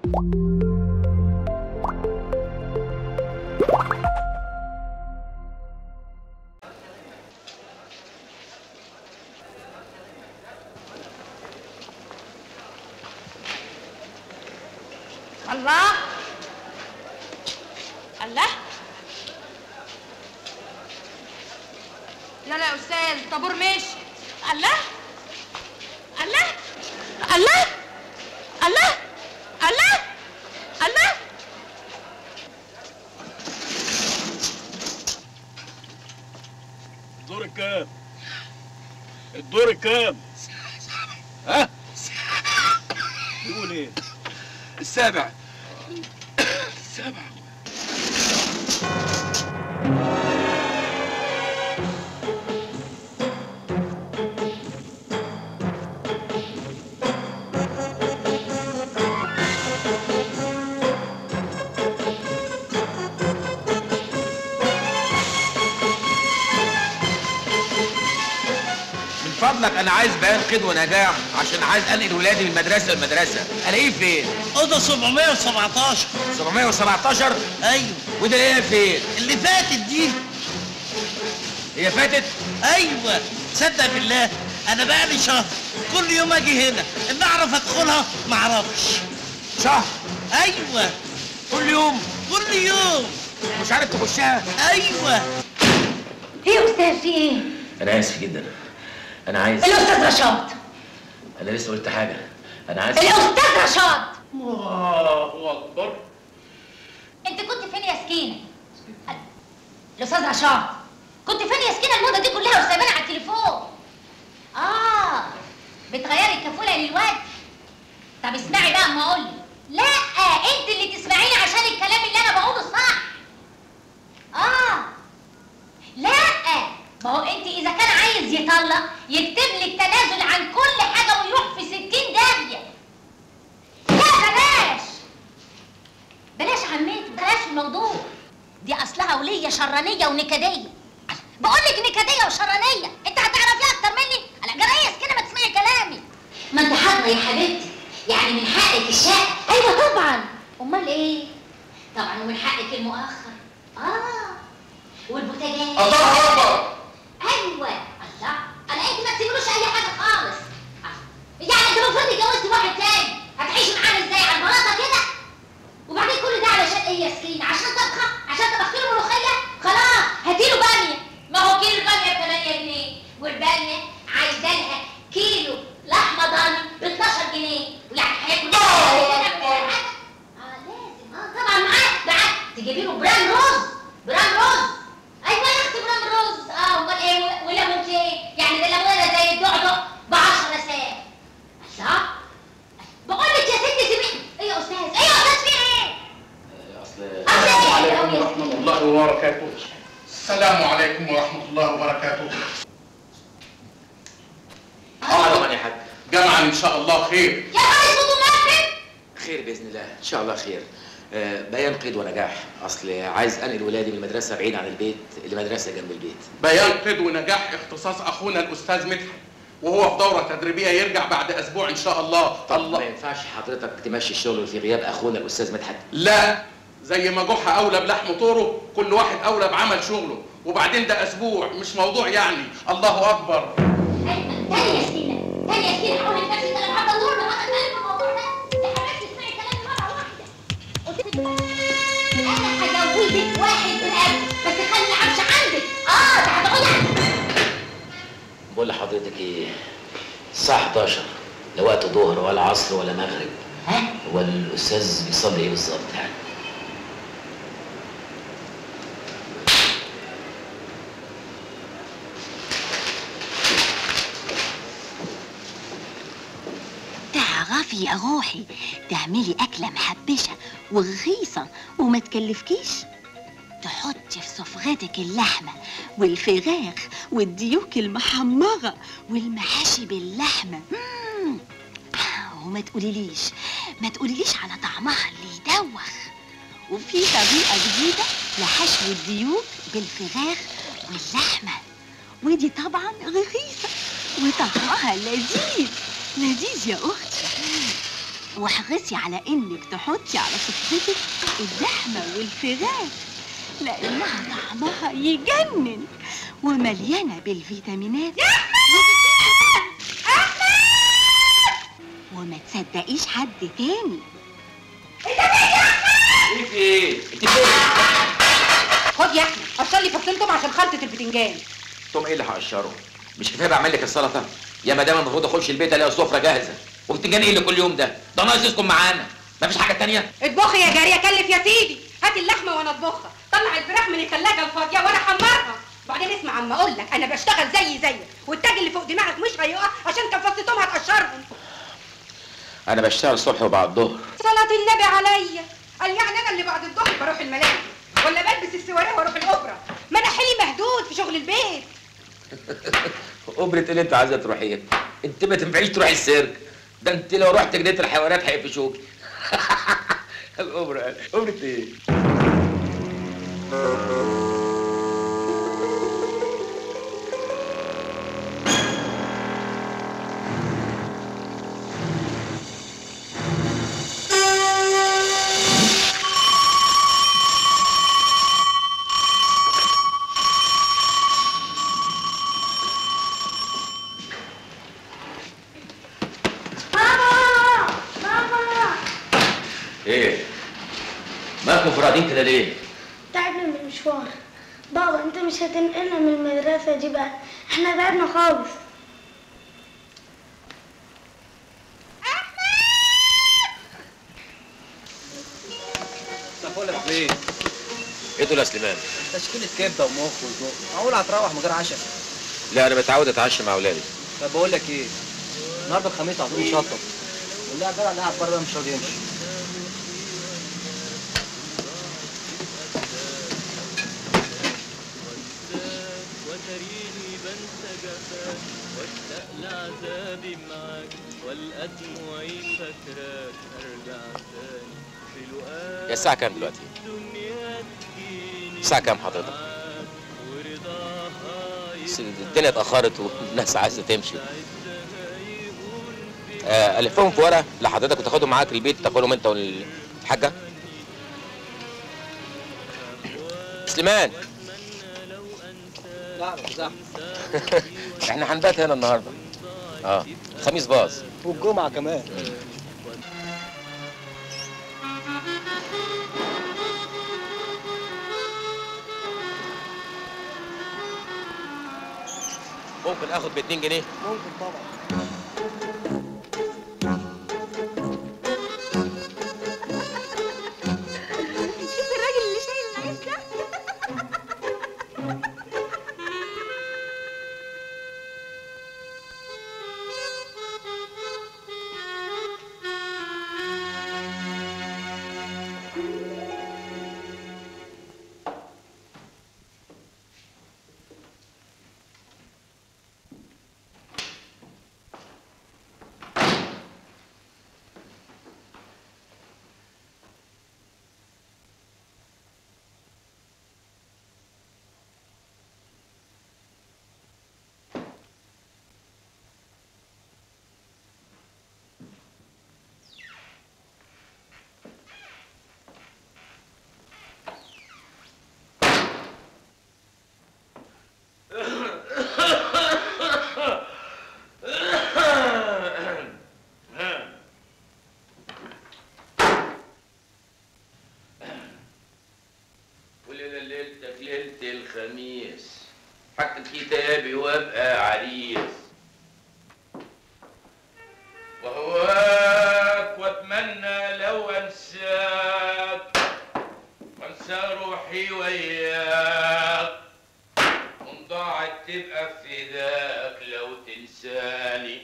الله الله يلا يا استاذ طابور ماشي الله الله الله الله الله الله الدور الكام؟ الدور الكام؟ ها؟ بيقول ايه؟ السابع السابع من فضلك انا عايز بيان قيد ونجاح عشان عايز انقل ولادي من المدرسه للمدرسه الاقيه فين اوضه 717 717 ايوه وده ايه فين اللي فاتت دي هي فاتت ايوه صدق بالله انا بقالي شهر كل يوم اجي هنا ان اعرف ادخلها ما اعرفش شهر ايوه كل يوم كل يوم مش عارف تخشها ايوه ايه يا استاذ في ايه انا اسف جدا انا عايز الاستاذ رشاد انا لسه قلت حاجه انا عايز الاستاذ رشاد الله اكبر انت كنت فين يا سكينه الاستاذ رشاد كنت فين يا سكينه المده دي كلها وسايباني على التليفون اه بتغيري الكفوله للواد طب اسمعي بقى اما اقول لا انت اللي تسمعيني عشان الكلام اللي انا بقوله صح اه لا ما هو انت اذا كان عايز يطلق يكتب لك تنازل عن كل حاجه ويروح في ستين داهيه لا بلاش بلاش عمته بلاش الموضوع دي اصلها وليه شرانيه ونكديه بقول لك نكديه وشرانيه انت هتعرفيها اكتر مني انا جرايه كده ما تسمعي كلامي ما انت حاضره يا حبيبتي يعني من حقك الشقه ايوه طبعا امال ايه طبعا ومن حقك المؤخر اه والبوتاجاز الله اكبر ايوه الله انا انت ما تسيبلوش اي حاجه خالص يعني انت المفروض اتجوزت واحد تاني هتعيشي معاه ازاي على البلاطه كده وبعدين كل ده علشان ايه يا سكينه عشان طبخه عشان طبختي له ملوخيه خلاص هاتي له باميه ما هو كيلو الباميه ب 8 جنيه والباميه عايزه لها كيلو لحمه ضاني ب 12 جنيه ويعني هياكل اه لازم اه طبعا معاه معاه تجيبي له برام رز برام رز ايوه يا اختي برام رز اه امال ايه و- وليمون ايه يعني ده ليمونه زي الدعدع ب 10 ساعات الله بقول لك يا ستي سيبي ايه يا استاذ ايه يا استاذ في ايه اصل السلام عليكم ورحمه الله وبركاته السلام عليكم ورحمة الله وبركاته اه طبعا يا حاج جمعا إن شاء الله خير يا خالد صوته مقفل خير باذن الله ان شاء الله خير آه، بيان قيد ونجاح اصل عايز انقل ولادي من المدرسه بعيد عن البيت لمدرسه جنب البيت بيان قيد ونجاح اختصاص أخونا الأستاذ مدحت وهو في دورة تدريبية يرجع بعد أسبوع إن شاء الله طب ما الله ينفعش حضرتك تمشي الشغل في غياب اخونا الاستاذ مدحت لا زي ما جحا أولى بلحم طوره كل واحد أولى بعمل شغله وبعدين ده أسبوع مش موضوع يعني الله أكبر ايمن تاني يا سكينه تاني يا سكينه حاولي تنفسي انا حابه ادور لغايه ما في الموضوع ده يا حبيبتي اسمعي كلامي مره واحده قلت لك انا هجوزك واحد من قبل بس خلي العفش عندك اه ده هتقعدي عندك بقول لحضرتك ايه الساعه 11 لا وقت ظهر ولا عصر ولا مغرب ها هو الاستاذ بيصلي ايه بالظبط يعني تعرفي يا روحي تعملي أكلة محبشة ورخيصة وما تكلفكيش تحطي في سفرتك اللحمة والفراخ والديوك المحمرة والمحاشي باللحمة مم. وما تقوليليش ما تقوليليش على طعمها اللي يدوخ وفي طريقة جديدة لحشو الديوك بالفراخ واللحمة ودي طبعا رخيصة وطعمها لذيذ لذيذ يا أختي واحرصي على انك تحطي على سفرتك اللحمه والفراخ لانها طعمها يجنن ومليانه بالفيتامينات وما تصدقيش حد تاني ايه في ايه؟ انت فين؟ خد يا احمد قشر لي فصين توم عشان خلطه البتنجان توم ايه اللي هقشره؟ مش كفايه بعمل لك السلطه؟ يا مدام المفروض اخش البيت الاقي السفره جاهزه وبتنجان ايه اللي كل يوم ده؟ ده ناقص يسكن معانا مفيش حاجه تانية؟ اطبخي يا جاريه كلف يا سيدي هات اللحمه وانا اطبخها طلع الفراخ من الثلاجه الفاضيه وانا احمرها بعدين اسمع عم اقول لك انا بشتغل زي زيك والتاج اللي فوق دماغك مش هيقع عشان كان فص توم هتقشرهم انا بشتغل الصبح وبعد الظهر صلاة النبي عليا قال يعني انا اللي بعد الظهر بروح الملاهي ولا بلبس السواريه واروح الاوبرا ما انا حيلي مهدود في شغل البيت اوبرة ايه اللي انت عايزه تروحيها؟ انت ما تنفعيش تروحي السيرك ده انت لو رحت جنينه الحيوانات هيقفشوكي الاوبرا اوبرة ايه؟ ماما ماما ايه؟ مالكم فرادين كده ليه؟ تعبنا من المشوار بابا انت مش هتنقلنا من المدرسة دي بقى احنا تعبنا خالص طب لك ايه؟ ايه دول يا سليمان؟ تشكيلة كبدة ومخ وزق معقول هتروح من غير عشاء لا انا متعود اتعشى مع اولادي طب بقول لك ايه؟ النهارده الخميس هتقوم شطب والله جدع اللي قاعد بره ده مش راضي يمشي وتريني بنسى جفاك واشتاق لعذابي معاك والأدمع فاكراك ارجع تاني في لقاك يا الساعة كام دلوقتي؟ الدنيا تجيني الساعة كام حضرتك؟ معاك ورضاها بس الدنيا اتأخرت والناس عايزة تمشي يعزها يقول في آه، ألفهم في ورقة لحضرتك وتاخدهم معاك البيت تاكلهم أنت والحاجة سليمان لا مش زحمة احنا هنبات هنا النهارده اه خميس باظ والجمعة كمان ممكن اخد ب 2 جنيه ممكن طبعا شوف الراجل اللي شايل العيش ده وليلة ليلتك ليلة الخميس حتى كتابي وابقى عريس وهواك واتمنى لو انساك وانسى روحي وياك وان ضاعت تبقى فداك لو تنساني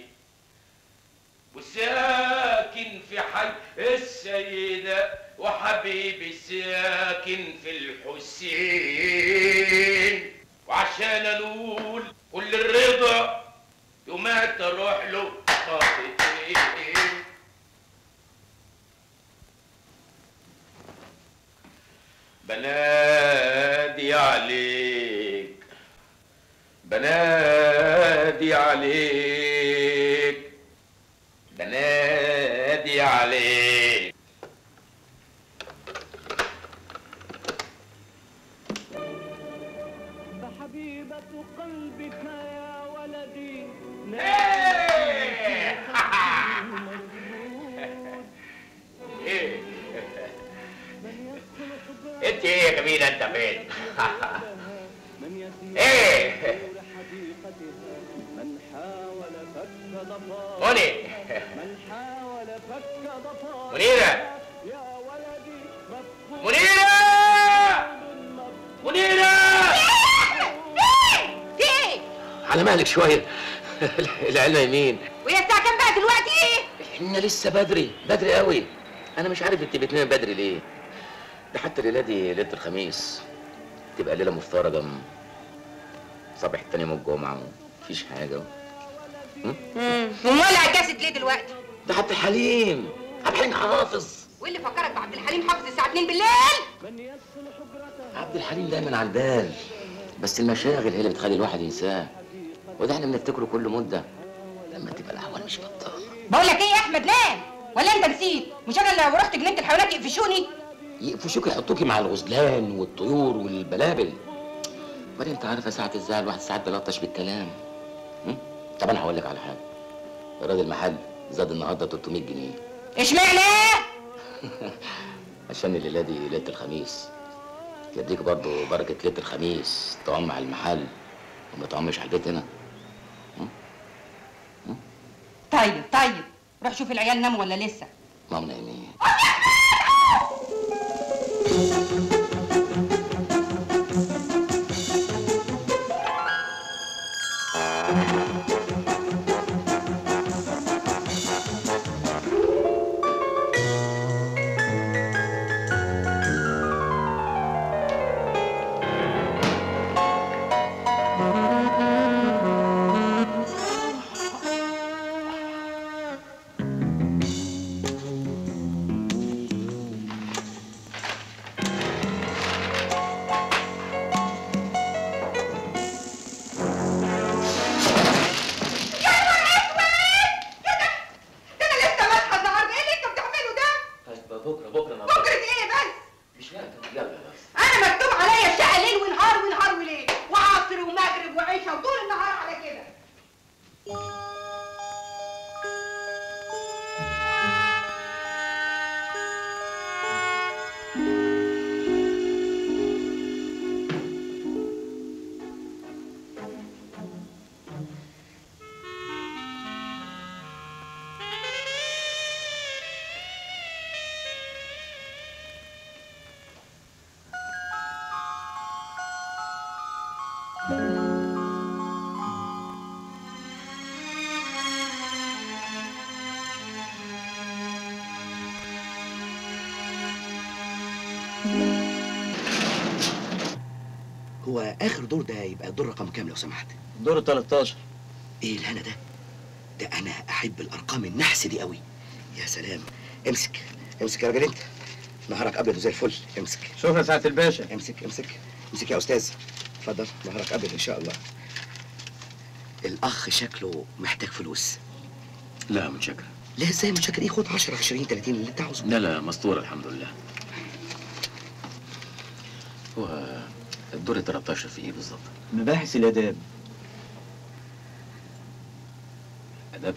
وساكن في حي السيدة وحبيبي ساكن في الحسين وعشان انول كل الرضا يومات اروح له خطيتين بنادي عليك بنادي عليك بنادي عليك عليك فحبيبة قلبك يا ولدي ايه انت ايه يا جميله انت فين ايه من حاول فك ضفاء مني من حاول فك ضفاء منيرة يا ولدي مفقود منيرة منيرة في ايه؟ على مالك شوية العلم يمين وهي الساعة كام بقى دلوقتي؟ احنا لسه بدري بدري قوي انا مش عارف انت بتنام بدري ليه ده حتى الليله دي ليله الخميس تبقى ليله مفترجه صباح تاني يوم الجمعه مفيش حاجه امم ومولع الجسد ليه دلوقتي؟ ده عبد الحليم عبد الحليم حافظ واللي فكرك بعبد الحليم حافظ الساعة 2 بالليل؟ عبد الحليم دايما على البال بس المشاغل هي اللي بتخلي الواحد ينساه وده احنا بنفتكره كل مده لما تبقى الاحوال مش بطاله بقول لك ايه يا احمد نام ولا انت نسيت؟ مش انا لو رحت جنينة الحيوانات يقفشوني؟ يقفشوك يحطوكي مع الغزلان والطيور والبلابل وبعدين انت عارفه ساعة الزعل الواحد ساعات بيلطش بالكلام م? طب انا هقول لك على حاجه ايراد المحل زاد النهارده 300 جنيه اشمعنى؟ عشان الليله دي ليله الخميس يديك برضه بركه ليله الخميس تعم على المحل وما تعمش على البيت هنا طيب طيب روح شوف العيال ناموا ولا لسه ماما نايمين ده انا لسه ماسحه النهارده ايه اللي انت بتعمله ده؟ طيب بكره بكره بكره ايه بس؟ مش وقت يلا بس انا مكتوب عليا الشقه ليل ونهار ونهار وليل وعصر ومغرب وعشاء وطول النهار على كده هو اخر دور ده يبقى دور رقم كام لو سمحت دور ال 13 ايه الهنا ده ده انا احب الارقام النحس دي قوي يا سلام امسك امسك يا راجل انت نهارك ابيض وزي الفل امسك شوف يا سعاده الباشا امسك امسك امسك يا استاذ اتفضل نهارك ابيض ان شاء الله الاخ شكله محتاج فلوس لا متشكر لا ازاي متشكر ايه خد 10 20 30 اللي انت عاوزه لا لا مستور الحمد لله هو الدور ال 13 في ايه بالظبط؟ مباحث الاداب اداب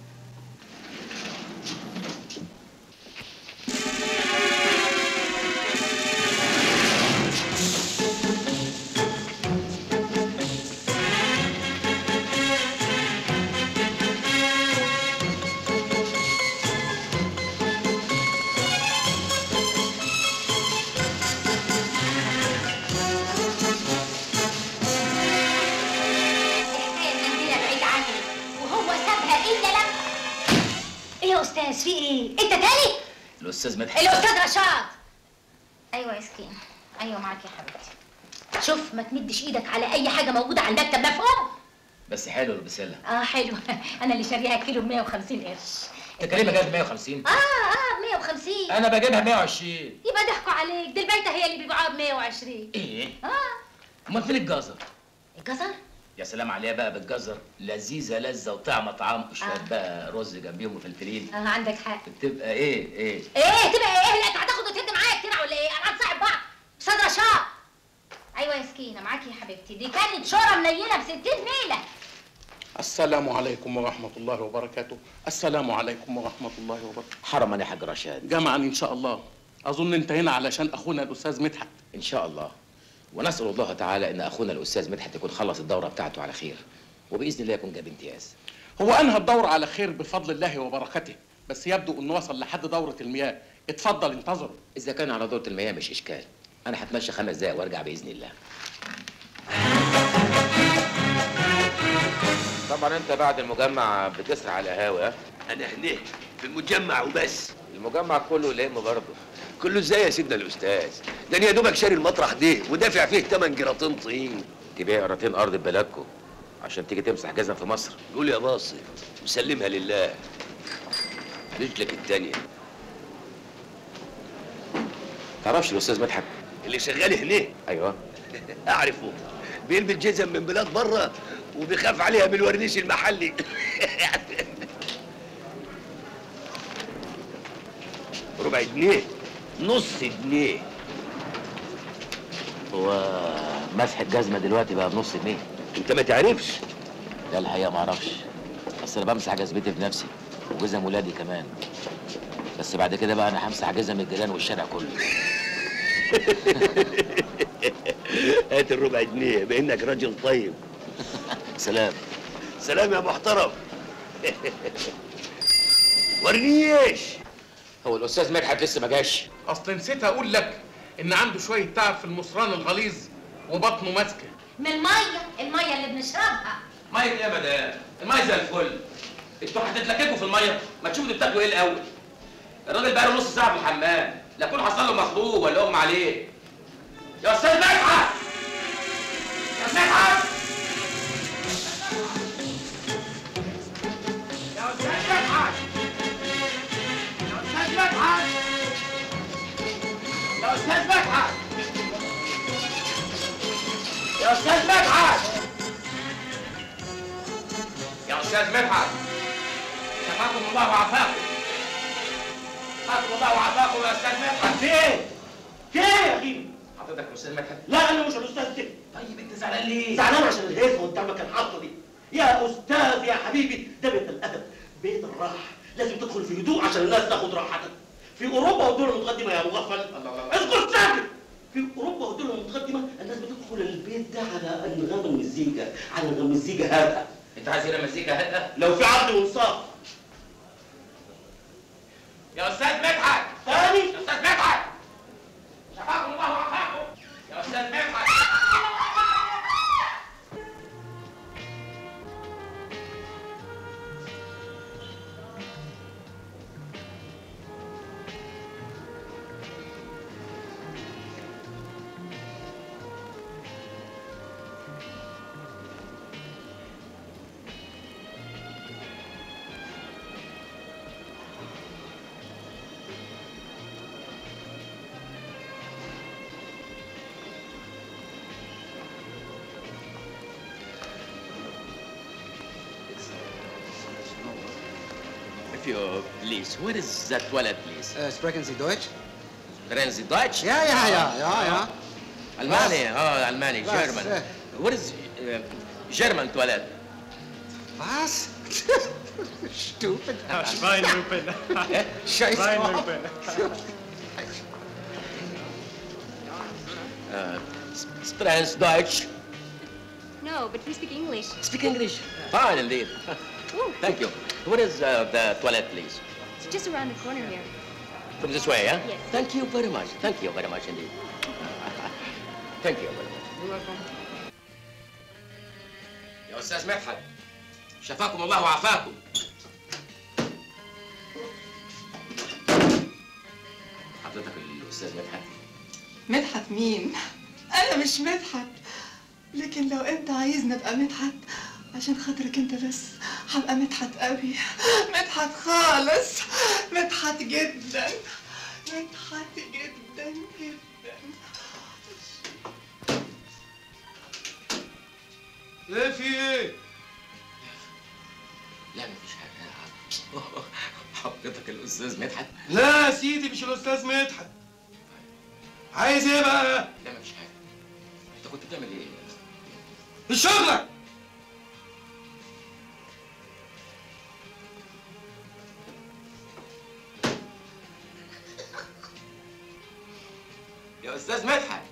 المنديلة بعيد عني وهو سابها الا لما ايه يا استاذ في ايه؟ انت تاني؟ الاستاذ مدحت الاستاذ رشاد ايوه يا سكين ايوه معاك يا حبيبتي شوف ما تمدش ايدك على اي حاجه موجوده على المكتب مفهوم؟ بس حلو البسله اه حلو انا اللي شاريها كيلو ب 150 قرش انت كريمه جايب 150 اه اه 150 انا بجيبها 120 يبقى ضحكوا عليك دي البيته هي اللي بيبيعوها ب 120 ايه اه امال فين الجزر الجزر يا سلام عليها بقى بالجزر لذيذه لذه وطعمه طعام شويه آه. بقى رز جنبيهم وفلفلين اه عندك حق بتبقى ايه ايه ايه تبقى ايه لا انت هتاخد وتدي معايا كتير ولا ايه انا هتصاحب بعض استاذ رشاد ايوه يا سكينه معاكي يا حبيبتي دي كانت شوره منيله ب 60 نيله السلام عليكم ورحمة الله وبركاته السلام عليكم ورحمة الله وبركاته حرما يا حاج رشاد جمعا إن شاء الله أظن أنت هنا علشان أخونا الأستاذ مدحت ان شاء الله ونسال الله تعالى ان اخونا الاستاذ مدحت يكون خلص الدوره بتاعته على خير وباذن الله يكون جاب امتياز هو أنهى الدورة على خير بفضل الله وبركته بس يبدو أنه وصل لحد دورة المياه اتفضل انتظر اذا كان على دوره المياه مش اشكال انا هتمشى خمس دقايق وارجع باذن الله طبعا انت بعد المجمع بتسرع على القهاوي ها انا هنا في المجمع وبس المجمع كله لم برضه كله ازاي يا سيدنا الاستاذ ده انا يا دوبك شاري المطرح ده ودافع فيه 8 جراطين طين تبيع قراطين ارض ببلدكم عشان تيجي تمسح جزم في مصر قول يا باصي مسلمها لله رجلك التانية تعرفش الاستاذ مدحت اللي شغال هنا ايوه اعرفه بيلبس جزم من بلاد بره وبيخاف عليها من الورنيش المحلي ربع جنيه نص جنيه هو مسح الجزمه دلوقتي بقى بنص جنيه انت ما تعرفش لا الحقيقه ما اعرفش بس انا بمسح جزمتي بنفسي وجزم ولادي كمان بس بعد كده بقى انا همسح جزم الجيران والشارع كله هات الربع جنيه بانك راجل طيب سلام سلام يا محترم ورنيش هو الاستاذ مدحت لسه ما جاش أصل نسيت أقول لك إن عنده شوية تعب في المصران الغليظ وبطنه ماسكة من الميه الميه اللي بنشربها ميه ايه يا مدام الميه زي الفل انتوا هتتلككوا في الميه ما تشوفوا دي بتاكلوا ايه الاول الراجل بقى له نص ساعه في الحمام لا يكون حصل له مخلوق ولا اغمى عليه يا استاذ مدحت يا استاذ مدحت يا استاذ مدحت يا استاذ مدحت يا استاذ مدحت يا استاذ مدحت يا استاذ مدحت شفاكم الله وعافاكم شفاكم الله وعافاكم يا استاذ مدحت في ايه؟ في ايه يا غيبي؟ حضرتك يا استاذ مدحت لا انا مش الاستاذ ده طيب انت زعلان ليه؟ زعلان عشان الهيصه قدامك كان حاطه دي يا استاذ يا حبيبي ده بيت الادب بيت الراحه لازم تدخل في هدوء عشان الناس تاخد راحتك في اوروبا والدول المتقدمه يا مغفل اذكر ساكت في اوروبا والدول المتقدمه الناس بتدخل البيت ده على انغام المزيكا على انغام مزيكا هادئه انت عايز هنا مزيكا هادئه؟ لو في عقد وانصاف يا استاذ مدحت تاني يا استاذ مدحت شفاكم الله وعافاكم يا استاذ مدحت If you please, where is that toilet, please? Äh, sprechen Sie Deutsch? Sprechen Sie Deutsch? Ja, ja, ja, ja, ja. Almani, oh, Almani, Was? German. Äh. What is uh, German toilet? Was? Stupid. Schweinlupen. Scheiß Schweinlupen. Uh, sprechen Sie Deutsch? No, but we speak English. Speak English. Fine, indeed. Thank you. What is uh, the toilet, please? It's just around the corner here. From this way, huh? Yes. Thank you very much. Thank you very much indeed. Thank you very much. You're welcome. يا استاذ مدحت شفاكم الله وعافاكم حضرتك الاستاذ مدحت مدحت مين؟ أنا مش مدحت لكن لو أنت عايزني أبقى مدحت عشان خاطرك أنت بس هبقى مدحت قوي مدحت خالص مدحت جدا مدحت جدا جدا ايه في ايه؟ لا مفيش حاجه يا عم حضرتك الاستاذ مدحت لا يا سيدي مش الاستاذ مدحت عايز ايه بقى؟ لا مفيش حاجه انت كنت بتعمل ايه في شغلك يا استاذ مدحت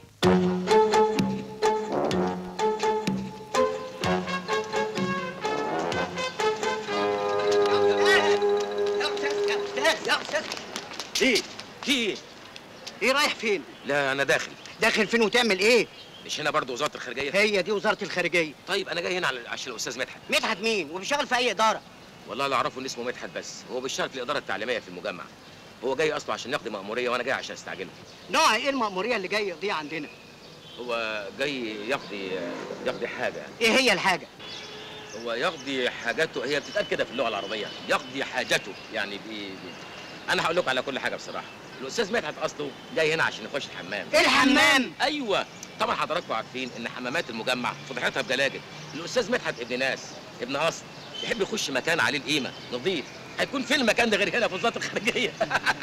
يا استاذ يا استاذ يا استاذ ايه في ايه ايه رايح فين؟ لا انا داخل داخل فين وتعمل ايه؟ مش هنا برضه وزاره الخارجيه هي دي وزاره الخارجيه طيب انا جاي هنا على- عشان الاستاذ مدحت مدحت مين؟ وبيشتغل في اي اداره؟ والله اللي اعرفه ان اسمه مدحت بس هو بيشتغل في الاداره التعليميه في المجمع هو جاي اصله عشان يقضي مأمورية وانا جاي عشان استعجله نوع ايه المأمورية اللي جاي يقضيها عندنا؟ هو جاي يقضي يقضي حاجه ايه هي الحاجة؟ هو يقضي حاجته هي بتتقال كده في اللغه العربيه يقضي حاجته يعني بي... بي... انا هقول لكم على كل حاجه بصراحه الاستاذ مدحت اصله جاي هنا عشان يخش الحمام إيه الحمام؟ ايوه طبعا حضراتكم عارفين ان حمامات المجمع فضيحتها بجلاجل الاستاذ مدحت ابن ناس ابن اصل يحب يخش مكان عليه القيمه نظيف هيكون فين المكان ده غير هنا في وزاره الخارجيه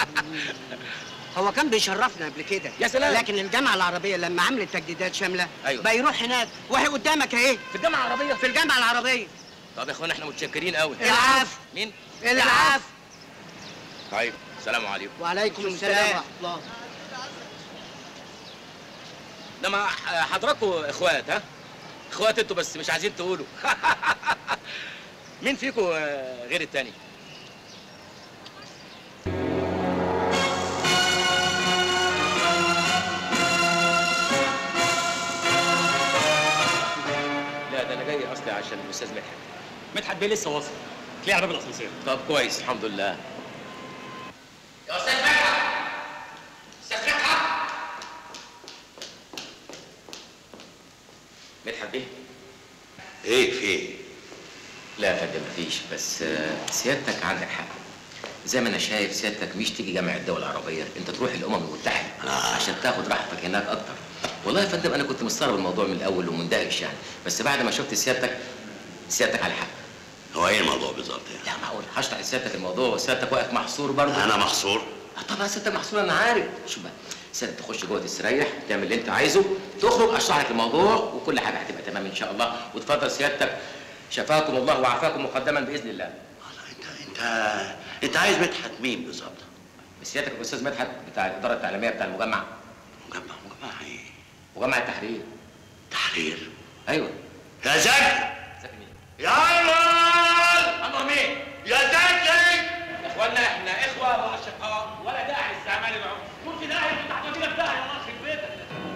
هو كان بيشرفنا قبل كده يا سلام. لكن الجامعة العربية لما عملت تجديدات شاملة أيوة. بقى يروح هناك وهي قدامك اهي في الجامعه العربيه في الجامعة العربية طب يا اخوانا احنا متشكرين قوي العفو مين العفو طيب السلام عليكم وعليكم السلام ورحمة الله لما حضراتكم اخوات ها اخوات انتوا بس مش عايزين تقولوا مين فيكم آه، غير التاني لا ده انا جاي اصلي عشان الاستاذ مدحت مدحت بيه لسه واصل تلاقيه على باب الاسانسير طب كويس الحمد لله يا استاذ مدحت استاذ مدحت مدحت بيه ايه في ايه؟ لا يا فندم مفيش بس آه، سيادتك عندك حق زي ما انا شايف سيادتك مش تيجي جامعه الدول العربيه انت تروح الامم المتحده عشان تاخد راحتك هناك اكتر والله يا فندم انا كنت مستغرب الموضوع من الاول ومندهش يعني بس بعد ما شفت سيادتك سيادتك على حق هو ايه الموضوع بالظبط يعني؟ لا معقول هشرح لسيادتك الموضوع وسيادتك واقف محصور برضه انا محصور؟ آه طبعا سيادتك محصور انا عارف شوف بقى سيادتك تخش جوه تستريح تعمل اللي انت عايزه تخرج اشرح لك الموضوع وكل حاجه هتبقى تمام ان شاء الله وتفضل سيادتك شفاكم الله وعافاكم مقدما باذن الله انت انت عايز مدحت مين بالظبط؟ سيادتك الاستاذ مدحت بتاع الاداره التعليميه بتاع المجمع مجمع مجمع ايه؟ مجمع التحرير تحرير ايوه يا زكي يا ايمن امر مين؟ يا زكي يا اخوانا احنا اخوه واشقاء ولا داعي للاستعمال العنف كل في داعي انت هتودينا في داهيه الله يخرب بيتك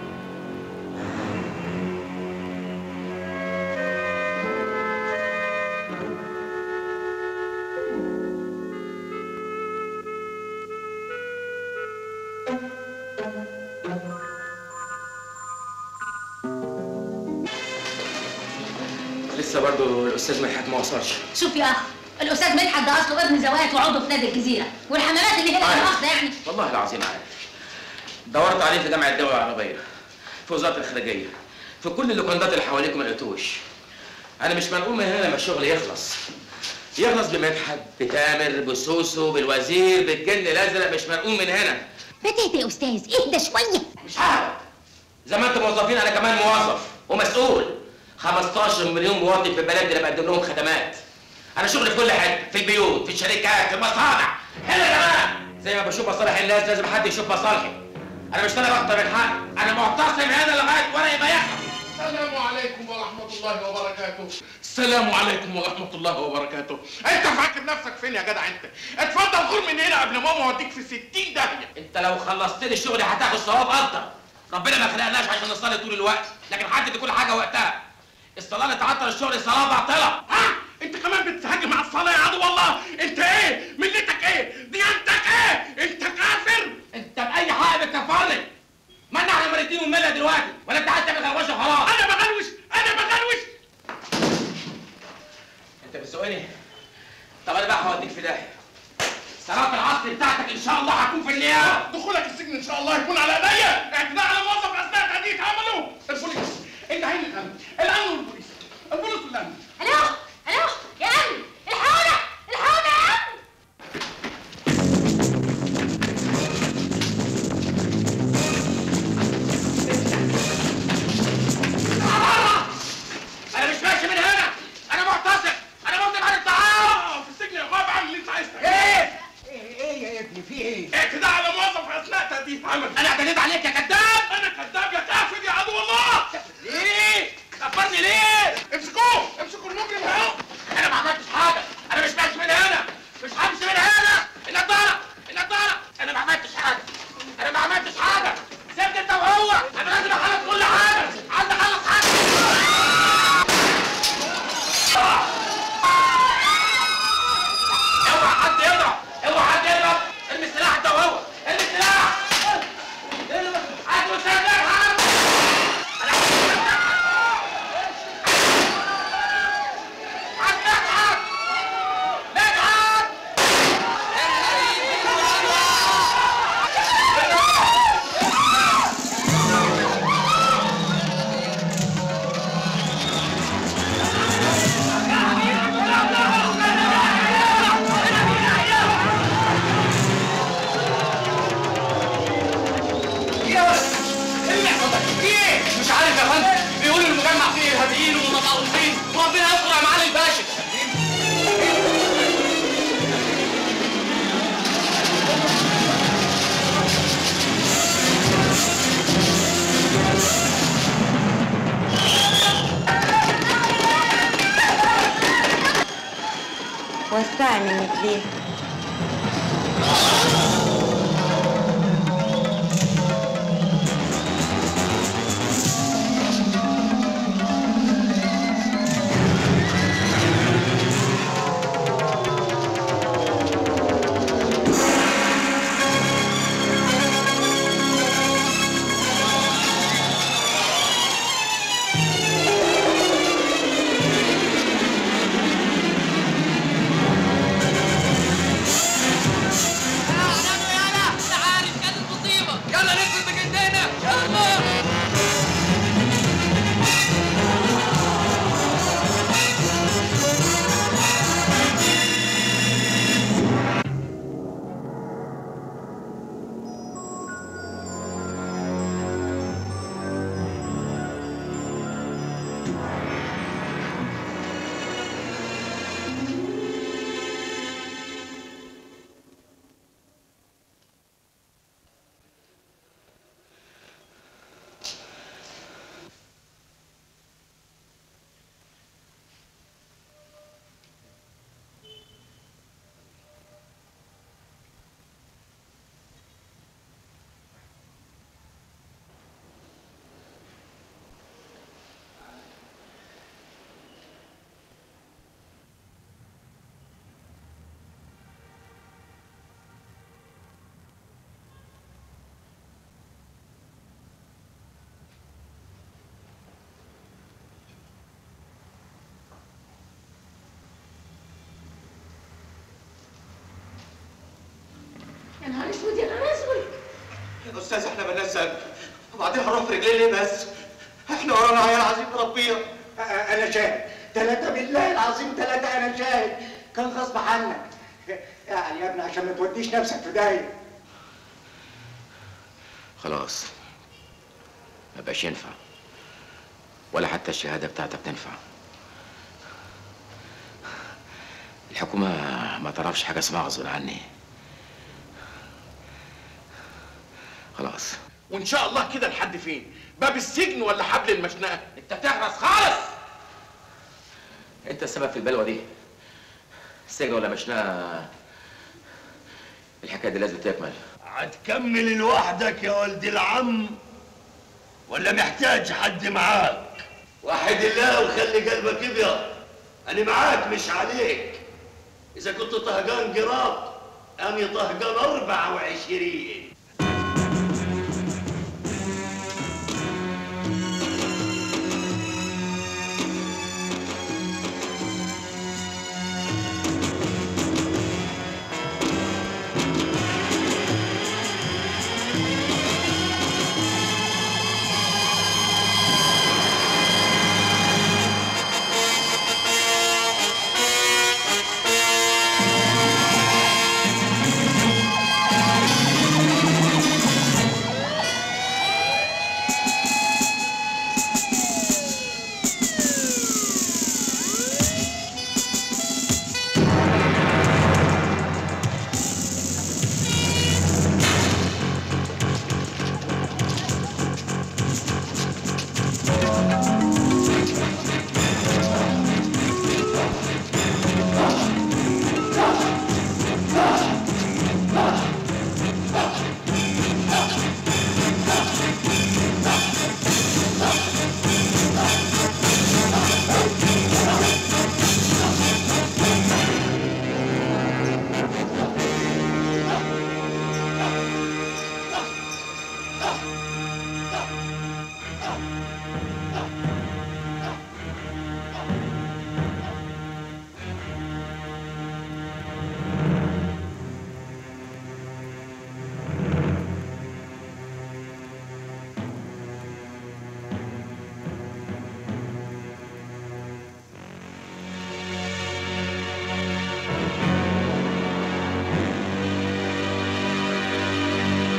لسه برضه الاستاذ مدحت ما وصلش شوف يا اخ الاستاذ مدحت ده اصله ابن زوات وعضو في نادي الجزيره والحمامات اللي هنا عارف. مؤاخذه يعني والله العظيم عارف دورت عليه في جامعه الدول العربيه في وزاره الخارجيه في كل اللوكندات اللي حواليكم ما لقيتوش انا مش منقول من هنا لما الشغل يخلص يخلص بمدحت بتامر بسوسو بالوزير بالجن الازرق مش منقول من هنا ما تهدى يا استاذ اهدى شويه مش عارف زي ما انتم موظفين انا كمان موظف ومسؤول 15 مليون مواطن في البلد اللي بقدم لهم خدمات انا شغلي في كل حته في البيوت في الشركات في المصانع هنا كمان زي ما بشوف مصالح الناس لازم حد يشوف مصالحي انا بشتغل اكتر من حق انا معتصم هنا لغايه وانا يبقى يحصل السلام عليكم ورحمة الله وبركاته السلام عليكم ورحمة الله وبركاته انت فاكر نفسك فين يا جدع انت اتفضل غور من هنا قبل ماما اوديك في 60 داهية انت لو خلصت لي الشغل هتاخد ثواب اكتر ربنا ما خلقناش عشان نصلي طول الوقت لكن حدد كل حاجه وقتها الصلاه اللي تعطل الشغل صلاه باطله ها انت كمان بتهاجم على الصلاة يا عدو والله انت ايه ملتك ايه ديانتك ايه انت كافر انت باي حق بتكفرني ما احنا مريضين ومالها دلوقتي ولا انت عايز تعمل غلوشه وخلاص انا بغلوش انا بغلوش انت بتسوقني طب انا بقى هوديك في داهيه صلاه العصر بتاعتك ان شاء الله هتكون في النيابه دخولك السجن ان شاء الله يكون على ايديا اعتداء على موظف اثناء تاديه عمله البوليس العين الامن الامن والبوليس البوليس نجمع فيه الهاديين والمتعوفين وربنا يستر يا معالي الباشا وسعي منك ليه يلا ننزل بجدنا يلا يا نهار اسود يا نهار اسود يا استاذ احنا مالناش ذنب وبعدين هنروح في رجلين ليه بس؟ احنا ورانا عيال عظيم ربينا انا شاهد ثلاثة بالله العظيم ثلاثة انا شاهد كان غصب عنك يعني يا ابني عشان ما توديش نفسك في داهية خلاص ما بقاش ينفع ولا حتى الشهاده بتاعتك تنفع الحكومه ما تعرفش حاجه اسمها غصب عني خلاص وان شاء الله كده لحد فين باب السجن ولا حبل المشنقه انت بتحرص خالص انت السبب في البلوه دي السجن ولا مشنا الحكايه دي لازم تكمل هتكمل لوحدك يا ولد العم ولا محتاج حد معاك وحد الله وخلي قلبك ابيض انا معاك مش عليك اذا كنت طهقان قراط انا طهقان اربعة وعشرين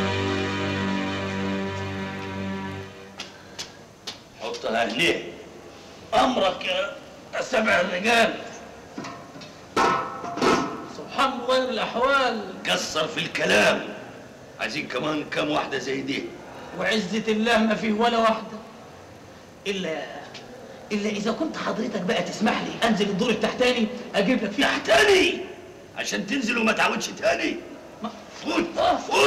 حطها هنا امرك يا سبع الرجال سبحان مغير الاحوال كسر في الكلام عايزين كمان كم واحده زي دي وعزة الله ما فيه ولا واحدة إلا إلا إذا كنت حضرتك بقى تسمح لي أنزل الدور التحتاني أجيب لك فيه تحتاني عشان تنزل وما تعودش تاني فوت فوت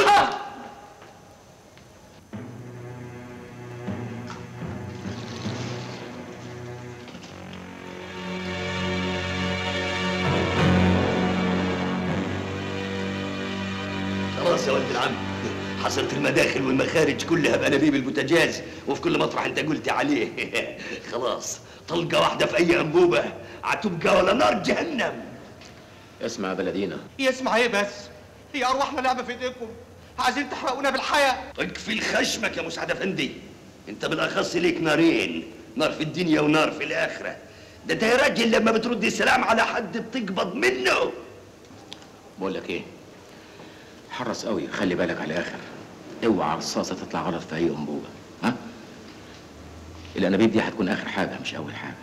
خلاص يا ولد العم حصلت المداخل والمخارج كلها بانابيب البوتاجاز وفي كل مطرح انت قلت عليه خلاص طلقه واحده في اي انبوبه هتبقى ولا نار جهنم اسمع يا بلدينا يسمع ايه بس هي ارواحنا لعبه في ايديكم عايزين تحرقونا بالحياه اكفي الخشمك يا مسعد افندي انت بالاخص ليك نارين نار في الدنيا ونار في الاخره ده انت يا راجل لما بترد السلام على حد بتقبض منه بقول لك ايه حرص قوي خلي بالك على الاخر اوعى رصاصه تطلع غلط في اي انبوبه ها الانابيب دي هتكون اخر حاجه مش اول حاجه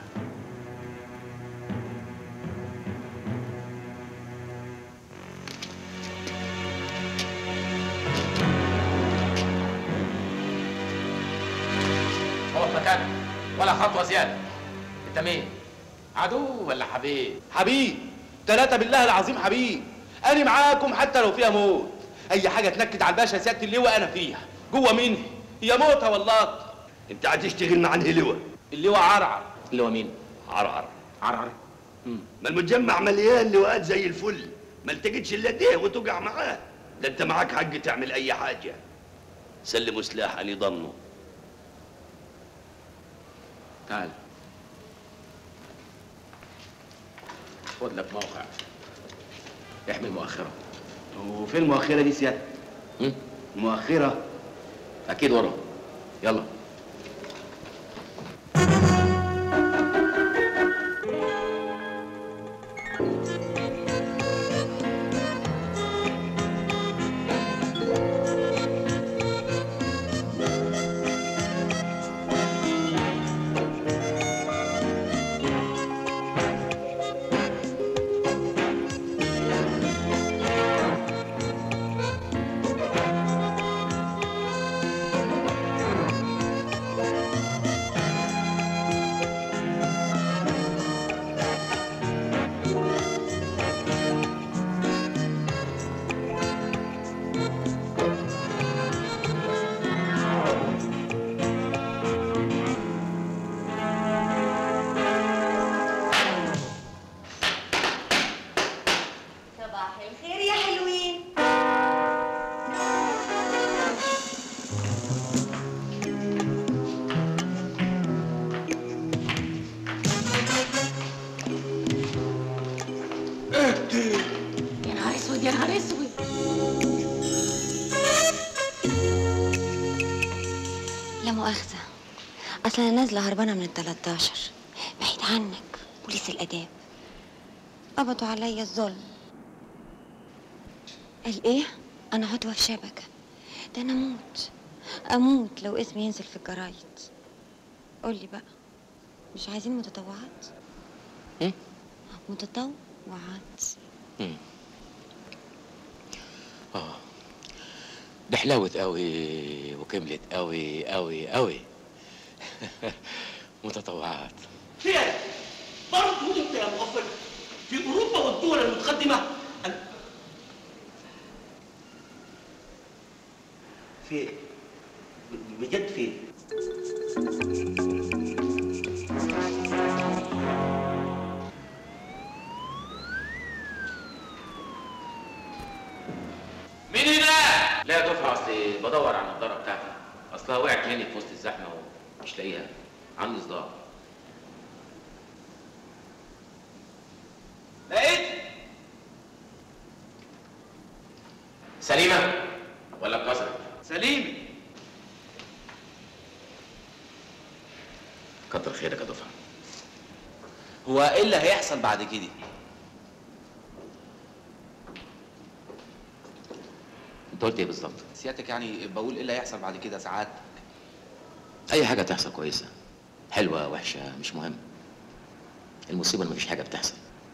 هو في مكانك ولا خطوه زياده انت مين عدو ولا حبيب حبيب ثلاثة بالله العظيم حبيب أنا معاكم حتى لو فيها موت أي حاجة تنكد على الباشا سيادة اللواء أنا فيها جوه مني هي موتة والله انت هتشتغل مع انهي لواء اللواء عرعر اللواء مين عرعر عرعر ما المجمع مليان لواءات زي الفل ما التقتش الا ده وتقع معاه ده انت معاك حق تعمل اي حاجه سلموا سلاح ان يضمنوا تعال خد لك موقع احمل مؤخره وفين المؤخرة دي سيادة؟ المؤخرة اكيد ورا يلا صباح الخير يا حلوين يا نهار اسود يا نهار اسود لا مؤاخذة أصل أنا نازلة هربانة من ال 13 بعيد عنك بوليس الآداب قبضوا عليا الظلم قال إيه؟ أنا عضوة في شبكة ده أنا أموت أموت لو اسمي ينزل في الجرايد قولي بقى مش عايزين متطوعات؟ إيه؟ متطوعات مم. اه دي حلاوت قوي وكملت قوي قوي قوي متطوعات فين برضه انت يا مغفل في اوروبا والدول المتقدمه أن- فين بجد فين مين هنا؟ لا يا دفعة اصل بدور على النضارة بتاعتي اصلها وقعت مني في وسط الزحمة ومش لاقيها عندي صداع لقيت سليمة ولا اتكسرت؟ سليم كتر خيرك يا دفعة هو ايه اللي هيحصل بعد كده؟ انت قلت ايه بالظبط؟ سيادتك يعني بقول ايه اللي هيحصل بعد كده ساعات اي حاجة تحصل كويسة حلوة وحشة مش مهم المصيبه ان مفيش حاجه بتحصل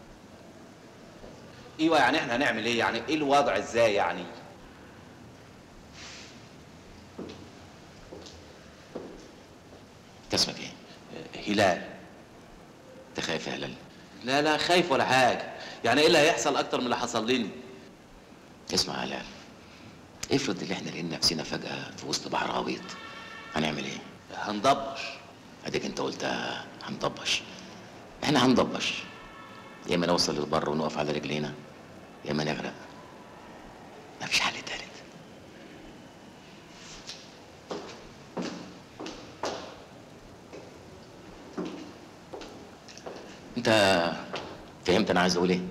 ايوه يعني احنا هنعمل ايه يعني ايه الوضع ازاي يعني انت اسمك ايه؟ هلال انت خايف يا هلال؟ لا لا خايف ولا حاجه يعني ايه اللي هيحصل اكتر من اللي حصل لنا اسمع يا هلال افرض ان احنا لقينا نفسنا فجاه في وسط بحر غويط هنعمل ايه؟ هنضبش اديك انت قلتها هنضبش احنا هنضبش يا اما نوصل للبر ونقف على رجلينا يا اما نغرق مفيش حل تالت انت فهمت انا عايز اقول ايه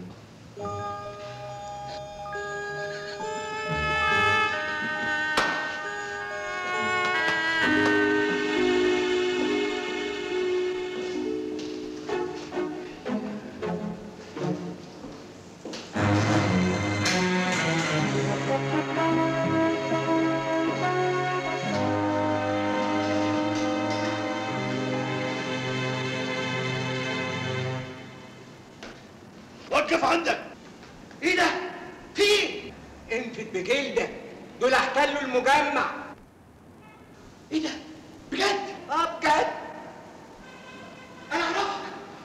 وقف عندك ايه ده؟ في ايه؟ انفت بجلدك دول احتلوا المجمع ايه ده؟ بجد؟ اه بجد انا اعرفك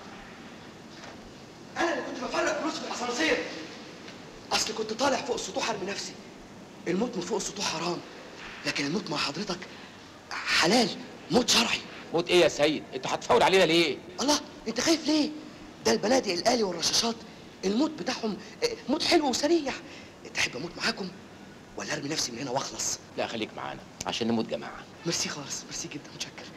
انا اللي كنت بفرق فلوس في الاسانسير اصل كنت طالع فوق السطوح ارمي نفسي الموت من فوق السطوح حرام لكن الموت مع حضرتك حلال موت شرعي موت ايه يا سيد انت هتفاول علينا ليه الله انت خايف ليه ده البنادق الالي والرشاشات الموت بتاعهم آه، موت حلو وسريع تحب اموت معاكم ولا ارمي نفسي من هنا واخلص لا خليك معانا عشان نموت جماعه ميرسي خالص ميرسي جدا متشكر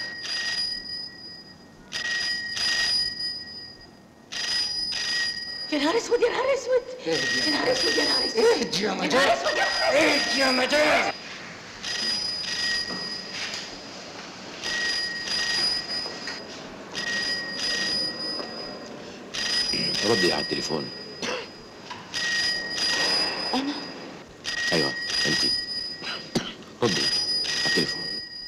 يا نهار اسود يا نهار اسود يا نهار اسود يا نهار اسود اهدي يا يا نهار مجاز اسود يا نهار اسود اهدي يا مجاز ردي على التليفون انا ايوه انت ردي على التليفون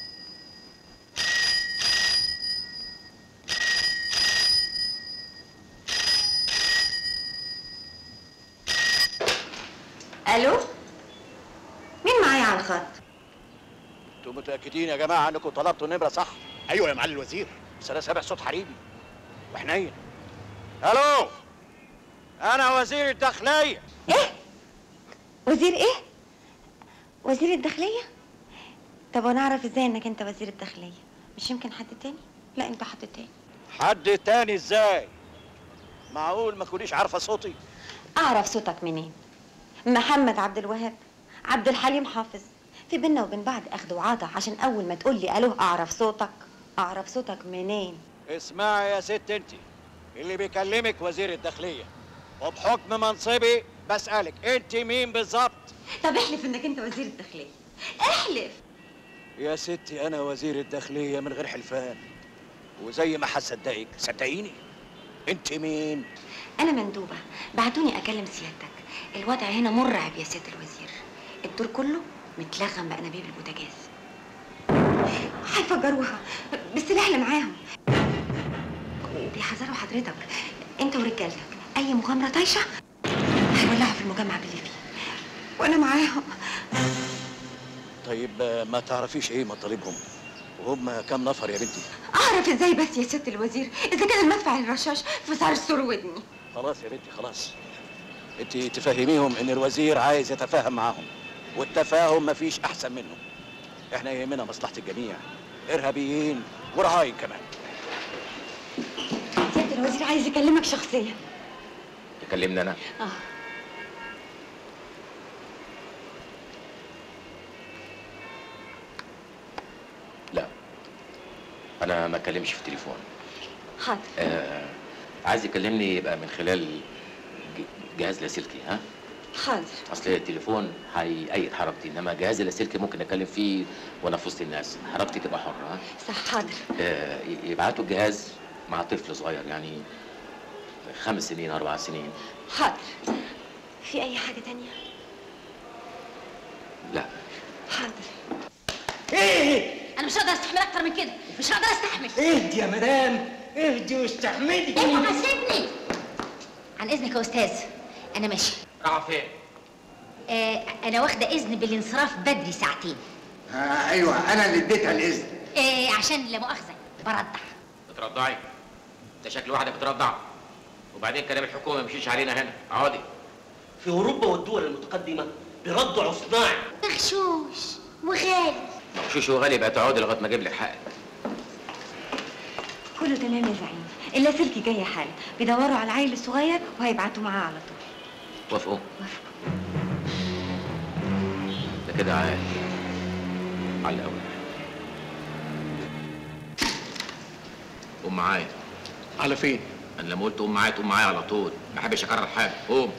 الو مين معايا على الخط انتوا متاكدين يا جماعه انكم طلبتوا النمره صح ايوه يا معالي الوزير بس انا سامع صوت حريمي وحنين الو انا وزير الداخليه وزير ايه وزير الداخليه طب وانا اعرف ازاي انك انت وزير الداخليه مش يمكن حد تاني لا انت حد تاني حد تاني ازاي معقول ما تكونيش عارفه صوتي اعرف صوتك منين محمد عبد الوهاب عبد الحليم حافظ في بينا وبين بعض اخد وعطا عشان اول ما تقول لي الو اعرف صوتك اعرف صوتك منين اسمعي يا ست انت اللي بيكلمك وزير الداخليه وبحكم منصبي بسالك انت مين بالظبط طب احلف انك انت وزير الداخليه احلف يا ستي انا وزير الداخليه من غير حلفان وزي ما هصدقك صدقيني انت مين انا مندوبه بعتوني اكلم سيادتك الوضع هنا مرعب يا سياده الوزير الدور كله متلغم بانابيب البوتاجاز هيفجروها بالسلاح اللي معاهم بيحذروا حضرتك انت ورجالتك اي مغامره طايشه هيولعوا في المجمع باللي فيه وانا معاهم طيب آه، ما تعرفيش ايه مطالبهم وهم كام نفر يا بنتي اعرف ازاي بس يا سياده الوزير اذا كان المدفع الرشاش في صرصور ودني خلاص يا بنتي خلاص انت تفهميهم ان الوزير عايز يتفاهم معاهم والتفاهم مفيش احسن منه احنا يهمنا مصلحه الجميع ارهابيين ورهاين كمان سياده الوزير عايز يكلمك شخصيا تكلمني انا اه لا انا ما اتكلمش في التليفون حاضر آه عايز يكلمني يبقى من خلال ج- جهاز لاسلكي ها حاضر اصل التليفون هيأيد حركتي انما جهاز اللاسلكي ممكن اتكلم فيه وانا في وسط الناس حركتي تبقى حره ها صح حاضر آه ي- يبعتوا الجهاز مع طفل صغير يعني خمس سنين اربع سنين حاضر في اي حاجه تانية لا حاضر ايه انا مش هقدر استحمل اكتر من كده مش هقدر استحمل اهدي يا مدام اهدي واستحملي اوعى سيبني عن اذنك يا استاذ انا ماشي راح فين؟ آه انا واخده اذن بالانصراف بدري ساعتين آه ايوه انا اللي اديتها الاذن آه عشان لا مؤاخذه برضع بترضعي انت شكل واحده بترضع وبعدين كلام الحكومه ما يمشيش علينا هنا عادي في اوروبا والدول المتقدمه بيرضعوا صناعي مغشوش وغالي مغشوش وغالي بقى تقعدي لغايه ما اجيب لك حقك كله تمام يا زعيم اللاسلكي جايه حالا بيدوروا على العيل الصغير وهيبعتوا معاه على طول وافقوا ده كده عال على الاول قوم معايا على فين؟ انا لما قلت قوم معايا تقوم معايا على طول ما بحبش اكرر حاجه قوم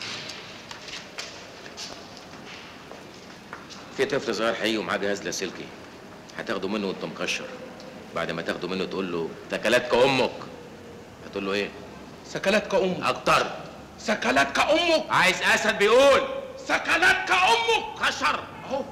في طفل صغير هيجي ومعاه جهاز لاسلكي هتاخده منه وانت مكشر بعد ما تاخده منه تقول له تكلاتك امك هتقول له ايه سكلاتك امك اكتر سكلاتك امك عايز اسد بيقول سكلاتك امك كشر اهو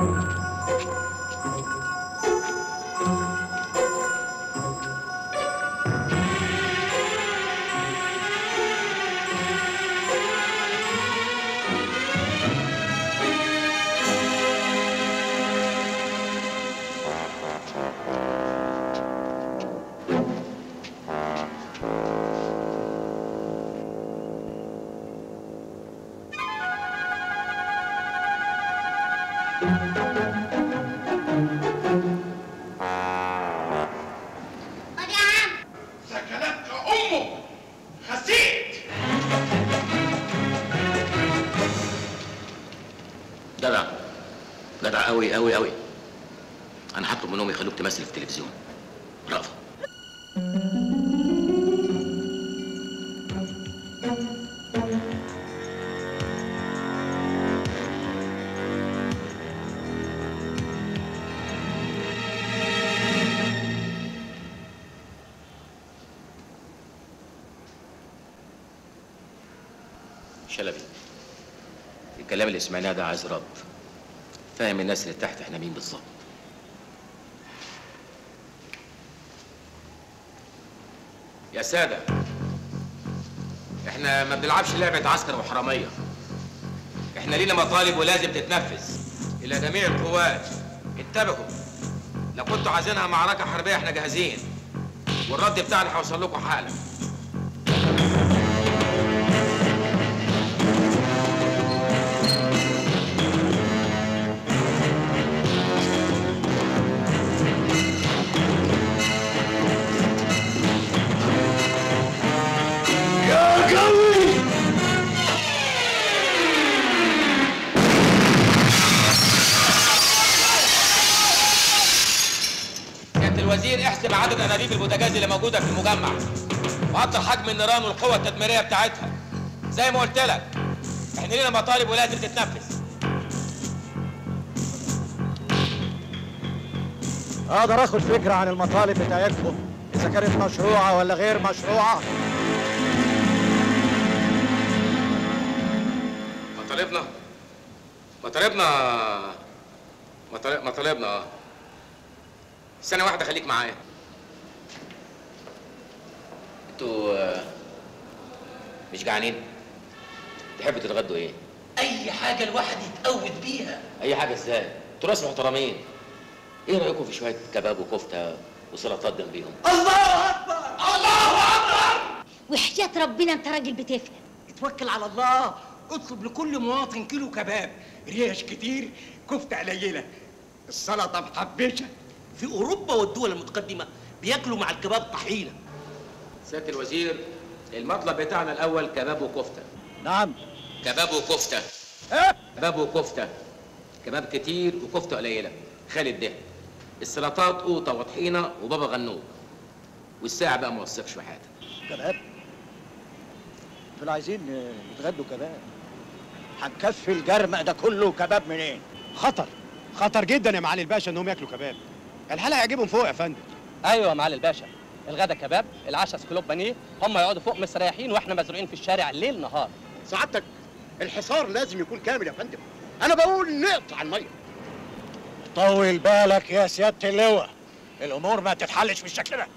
خد يا عم سكلاتك امك خسيت جدع جدع قوي قوي قوي انا هطلب منهم يخلوك تمثل في التلفزيون رأفت شلبي الكلام اللي سمعناه ده عايز رد فاهم الناس اللي تحت احنا مين بالظبط يا سادة احنا ما بنلعبش لعبة عسكر وحرامية احنا لينا مطالب ولازم تتنفذ الى جميع القوات انتبهوا لو كنتوا عايزينها معركة حربية احنا جاهزين والرد بتاعنا هيوصل لكم حالا يا قوي سيادة الوزير احسب عدد انابيب البوتاجاز اللي موجودة في المجمع وقدر حجم النيران والقوة التدميرية بتاعتها زي ما قلت لك احنا لينا مطالب ولازم تتنفذ اقدر اخد فكره عن المطالب بتاعتكم اذا كانت مشروعه ولا غير مشروعه مطالبنا مطالبنا مطالب- مطالبنا اه سنة واحدة خليك معايا انتوا آه، مش جعانين؟ تحبوا تتغدوا ايه؟ اي حاجه الواحد يتقود بيها اي حاجة ازاي؟ انتوا ناس محترمين ايه رأيكم في شوية كباب وكفتة وسلطات جنبيهم؟ الله اكبر الله اكبر وحياة ربنا انت راجل بتفهم اتوكل على الله اطلب لكل مواطن كيلو كباب ريش كتير كفتة قليلة السلطة محبشة في اوروبا والدول المتقدمه بياكلوا مع الكباب طحينه سيادة الوزير المطلب بتاعنا الأول كباب وكفتة نعم كباب وكفتة كباب وكفتة كباب كتير وكفتة قليلة خالد ده السلطات قوطة وطحينة وبابا غنوج والساعة بقى ما وثقش في حاجة كباب دول عايزين يتغدوا كباب هنكفي الجرمق ده كله كباب منين خطر خطر جدا يا معالي الباشا انهم ياكلوا كباب الحلقه هيعجبهم فوق يا فندم ايوه يا معالي الباشا الغدا كباب العشاء سكلوب بانيه هم يقعدوا فوق مستريحين واحنا مزروعين في الشارع ليل نهار سعادتك الحصار لازم يكون كامل يا فندم انا بقول نقطع الميه طول بالك يا سيادة اللواء الأمور ما تتحلش بالشكل ده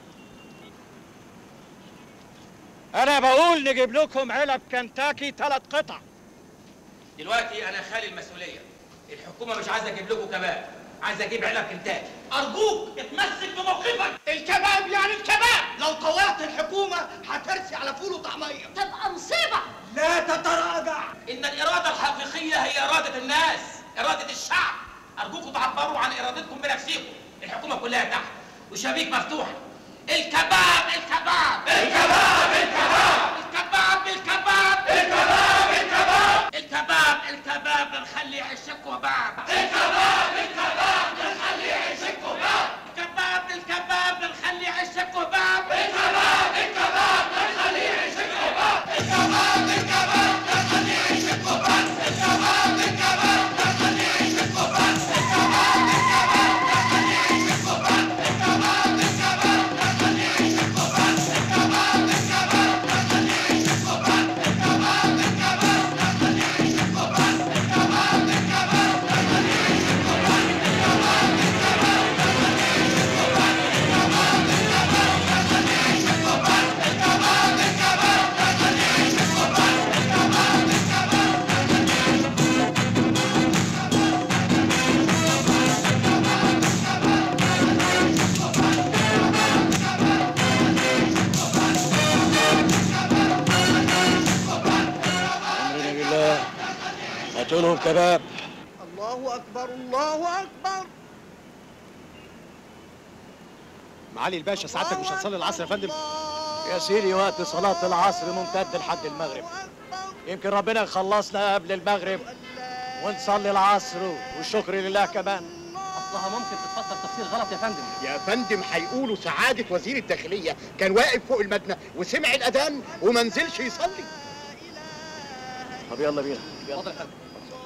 أنا بقول نجيب لكم علب كنتاكي ثلاث قطع دلوقتي انا خالي المسؤوليه الحكومه مش عايزه اجيب لكم كباب عايزه اجيب علب كنتاكي ارجوك اتمسك بموقفك الكباب يعني الكباب لو طوعت الحكومه هترسي على فول وطعميه تبقى مصيبه لا تتراجع ان الاراده الحقيقيه هي اراده الناس اراده الشعب ارجوكم تعبروا عن ارادتكم بنفسكم الحكومه كلها تحت وشبيك مفتوحه الكباب الكباب الكباب الكباب الكباب الكباب الكباب الكباب الكباب الكباب بنخلي عشك وباب الكباب الكباب بنخلي عشك وباب الكباب الكباب بنخلي عشك وباب الكباب الكباب بنخلي عشك وباب الكباب الكباب بنخلي عشك وباب الكباب الكباب بنخلي عشك وباب الكباب الكباب بنخلي عشك وباب الكباب الكباب بنخلي عشك وباب الكباب الكباب بنخلي عشك وباب الكباب الكباب بنخلي عشك وباب الكباب الكباب بنخلي عشك وباب أمرنا بالله هاتوا لهم كباب الله اكبر الله اكبر معالي الباشا سعادتك مش هتصلي العصر يا فندم يا سيدي وقت صلاة العصر ممتد لحد المغرب يمكن ربنا يخلصنا قبل المغرب ونصلي العصر والشكر لله كمان اصلها ممكن تتفسر تفسير غلط يا فندم يا فندم هيقولوا سعادة وزير الداخلية كان واقف فوق المبنى وسمع الأذان وما نزلش يصلي طب يلا بينا اتفضل يا فندم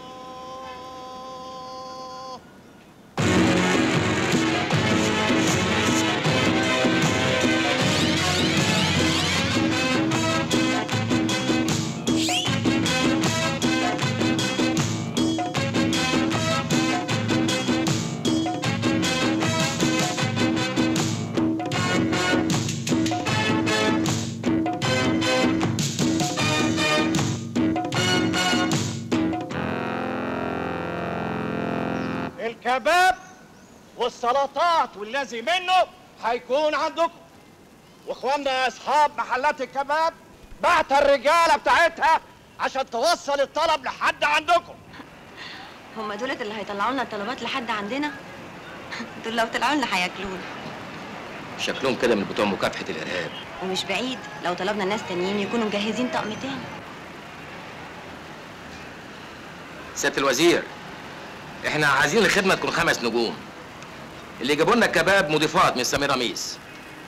الكباب والسلطات والذي منه هيكون عندكم واخواننا اصحاب محلات الكباب بعت الرجاله بتاعتها عشان توصل الطلب لحد عندكم هم دولت اللي هيطلعوا لنا الطلبات لحد عندنا دول لو طلعوا لنا هياكلونا شكلهم كده من بتوع مكافحه الارهاب ومش بعيد لو طلبنا ناس تانيين يكونوا مجهزين طقم تاني سياده الوزير احنا عايزين الخدمه تكون خمس نجوم اللي يجيبوا لنا الكباب مضيفات من سميرة ميس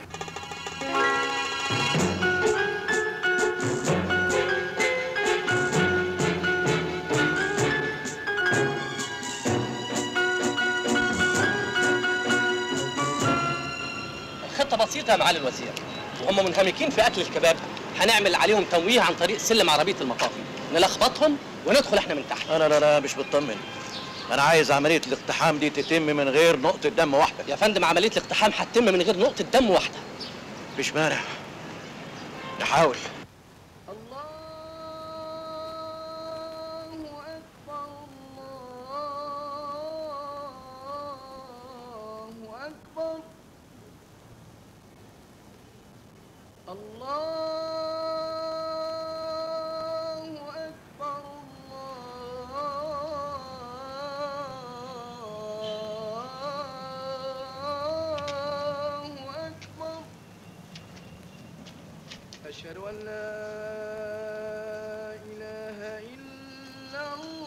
الخطه بسيطه يا معالي الوزير وهم منهمكين في اكل الكباب هنعمل عليهم تمويه عن طريق سلم عربيه المطافي نلخبطهم وندخل احنا من تحت انا لا لا مش بطمن انا عايز عمليه الاقتحام دي تتم من غير نقطه دم واحده يا فندم عمليه الاقتحام هتتم من غير نقطه دم واحده مش مانع نحاول أكبر الله أكبر الله أكبر أشهد أن لا إله إلا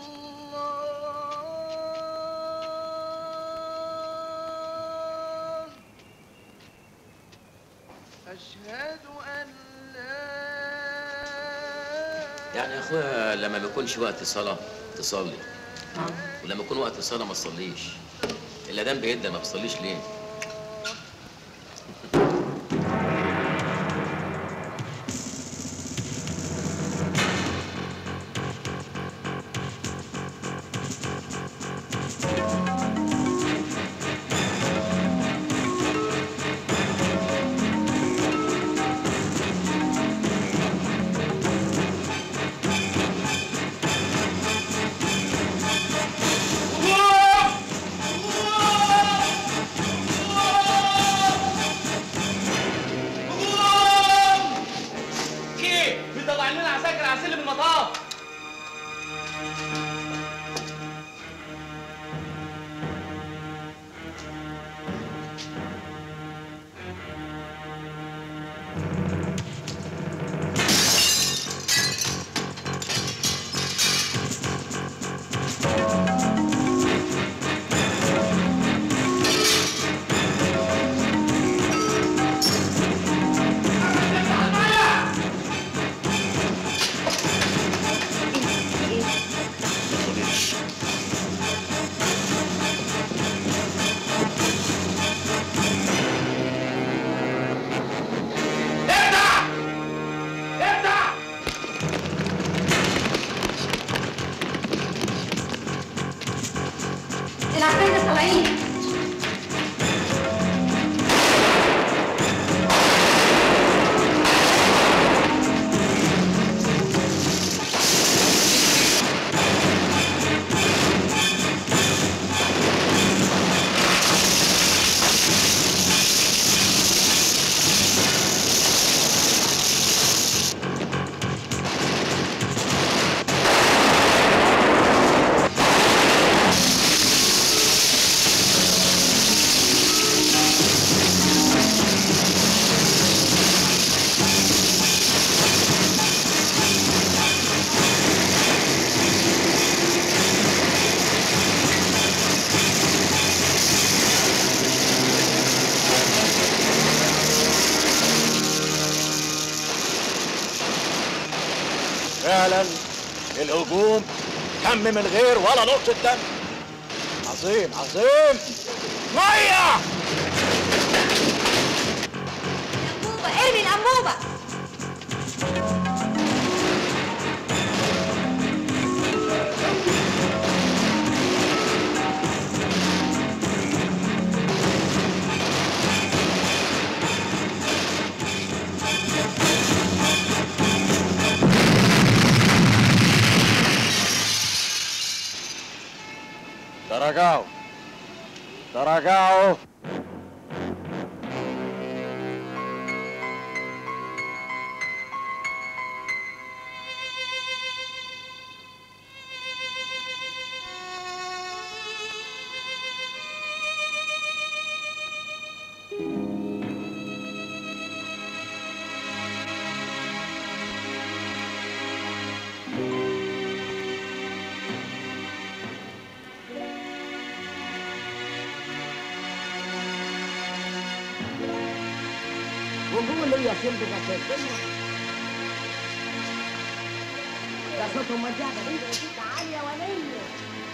الله أشهد أن لا يعني يا اخويا لما بيكونش وقت صلاه تصلي ولما يكون وقت صلاه ما تصليش الا دم بيدا ما بتصليش ليه حالا الهجوم تم من غير ولا نقطة دم عظيم عظيم مية أنبوبة ارمي الأنبوبة تراجعوا تراجعوا وقول يا سيدي غسلتنا ده صوتهم مجاعة انت وصوت عالية ولية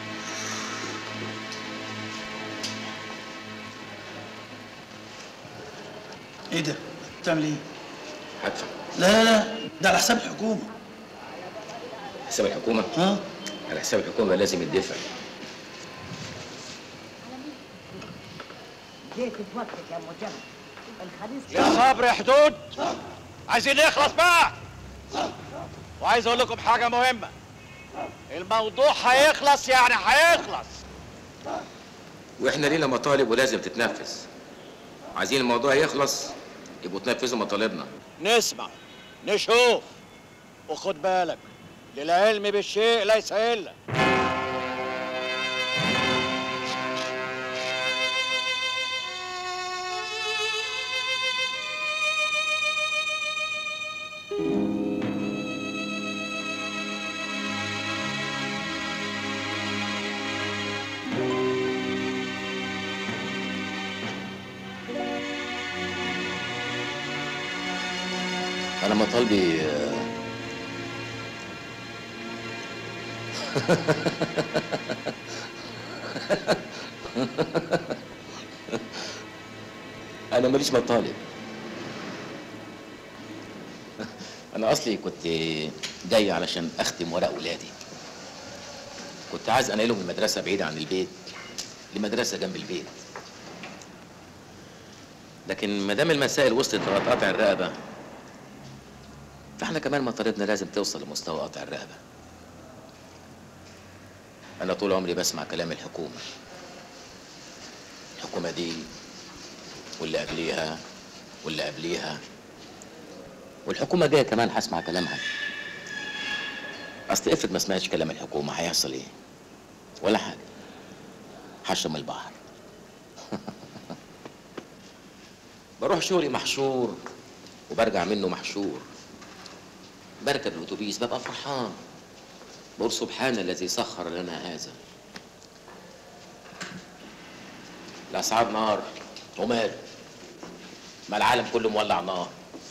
ايه ده؟ بتعمل ايه؟ هدفع لا لا لا ده على حساب الحكومة حساب الحكومة؟ ها؟ على حساب الحكومة لازم يدفع جيت توقف يا مجمع الخميس يا صبر حدود عايزين نخلص بقى وعايز اقول لكم حاجة مهمة الموضوع هيخلص يعني هيخلص واحنا لينا مطالب ولازم تتنفذ عايزين الموضوع يخلص يبقوا تنفذوا مطالبنا نسمع نشوف وخد بالك للعلم بالشيء ليس إلا انا مطالبي آه، انا ماليش مطالب انا اصلي كنت جاي علشان اختم ورق ولادي كنت عايز انقلهم المدرسه بعيده عن البيت لمدرسه جنب البيت لكن ما دام المسائل وصلت لغايه قطع الرقبه فاحنا كمان مطالبنا لازم توصل لمستوى قطع الرقبه انا طول عمري بسمع كلام الحكومه الحكومه دي واللي قبليها واللي قبليها والحكومه جايه كمان هسمع كلامها اصل افرض ما سمعتش كلام الحكومه هيحصل ايه ولا حاجه هشرب من البحر بروح شغلي محشور وبرجع منه محشور بركب الاتوبيس ببقى فرحان بقول سبحان الذي سخر لنا هذا الاسعار نار ومال ما العالم كله مولع نار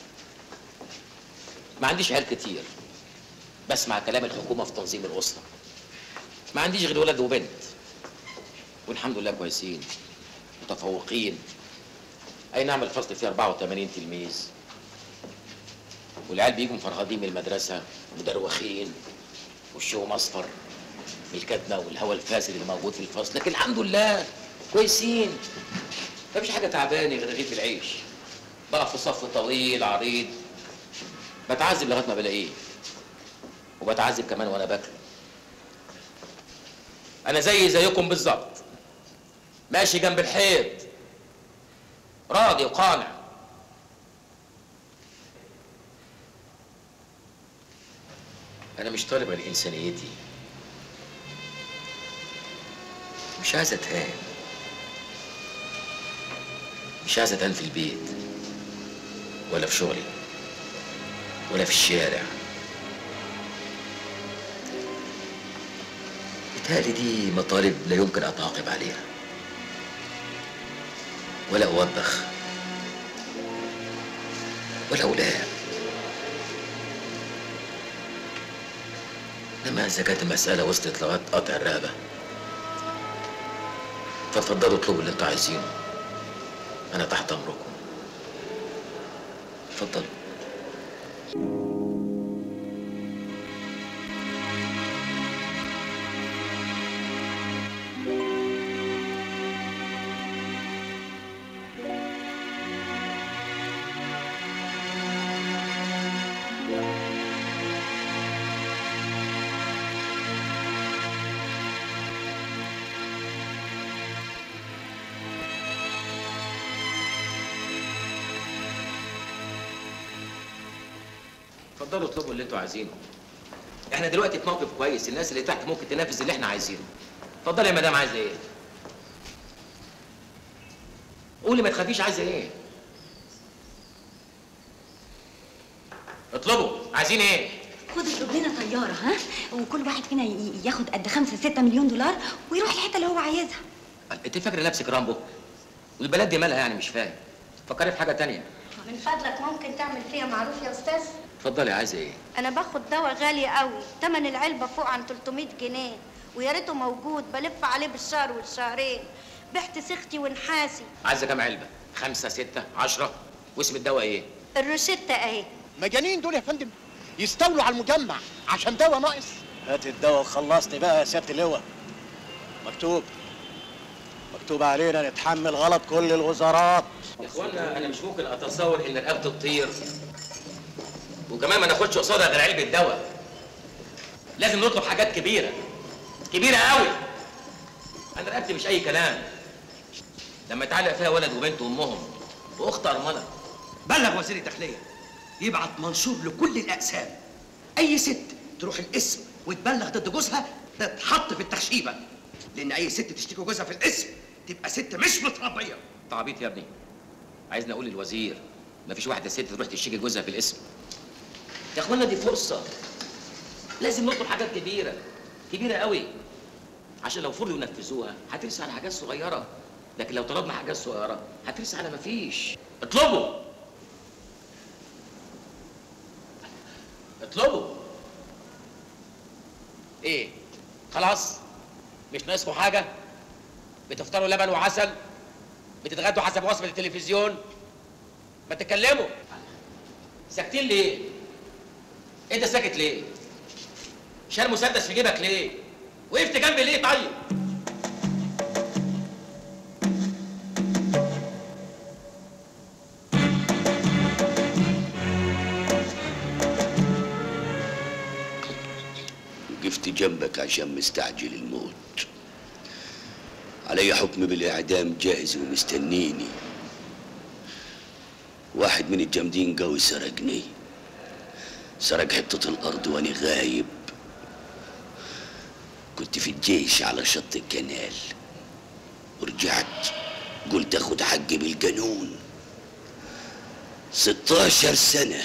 ما عنديش عيال كتير بسمع كلام الحكومه في تنظيم الاسره ما عنديش غير ولد وبنت والحمد لله كويسين متفوقين اي نعم الفصل فيه 84 تلميذ والعيال بيجوا مفرهدين من المدرسه مدروخين وشهم اصفر من الكدمه والهواء الفاسد اللي موجود في الفصل لكن الحمد لله كويسين مفيش حاجه تعباني غير رغيف العيش بقف في صف طويل عريض بتعذب لغايه ما بلاقيه وبتعذب كمان وانا باكله انا زي زيكم بالظبط ماشي جنب الحيط راضي وقانع انا مش طالب عن انسانيتي مش عايز اتهان مش عايز اتهان في البيت ولا في شغلي ولا في الشارع بتهيألي دي مطالب لا يمكن أتعاقب عليها ولا أوبخ ولا ألام انما اذا كانت المساله وصلت لغايه قطع الرقبه فاتفضلوا اطلبوا اللي انتوا عايزينه انا تحت امركم اتفضلوا اتفضلوا اطلبوا اللي انتوا عايزينه احنا دلوقتي في موقف كويس الناس اللي تحت ممكن تنفذ اللي احنا عايزينه اتفضلي يا مدام عايزه ايه قولي ما تخافيش عايزه ايه اطلبوا عايزين ايه خد اطلب لنا طياره ها وكل واحد فينا ي- ياخد قد خمسة ستة مليون دولار ويروح الحته اللي هو عايزها انت فاكره نفسك رامبو والبلد دي مالها يعني مش فاهم فكري في حاجه تانية من فضلك ممكن تعمل فيها معروف يا استاذ اتفضلي عايزه ايه انا باخد دواء غالي قوي تمن العلبه فوق عن 300 جنيه ويا ريته موجود بلف عليه بالشهر والشهرين بعت سختي ونحاسي عايزه كام علبه خمسة ستة عشرة واسم الدواء ايه الروشتة اهي مجانين دول يا فندم يستولوا على المجمع عشان دواء ناقص هات الدواء وخلصني بقى يا سياده اللواء مكتوب مكتوب علينا نتحمل غلط كل الوزارات يا اخوانا انا مش ممكن اتصور ان رقبته تطير وكمان ما ناخدش قصادها غير علبه دواء لازم نطلب حاجات كبيره كبيره قوي انا رقبتي مش اي كلام لما يتعلق فيها ولد وبنت وامهم واخت ارمله بلغ وزير الداخليه يبعت منشور لكل الاقسام اي ست تروح القسم وتبلغ ضد جوزها تتحط في التخشيبه لان اي ست تشتكي جوزها في القسم تبقى ست مش متربيه تعبيط يا ابني عايزني اقول للوزير مفيش واحده ست تروح تشتكي جوزها في الاسم يا اخوانا دي فرصه لازم نطلب حاجات كبيره كبيره قوي عشان لو فضلوا ينفذوها هترسى على حاجات صغيره لكن لو طلبنا حاجات صغيره هترسى على مفيش اطلبوا اطلبوا ايه خلاص مش ناقصكم حاجه بتفطروا لبن وعسل بتتغدوا حسب وصفه التلفزيون ما تتكلموا ساكتين ليه انت ساكت ليه شال مسدس في جيبك ليه وقفت جنبي ليه طيب وقفت جنبك عشان مستعجل الموت علي حكم بالإعدام جاهز ومستنيني واحد من الجامدين قوي سرقني سرق حتة الأرض وأنا غايب كنت في الجيش على شط الكنال ورجعت قلت أخد حقي بالقانون 16 سنة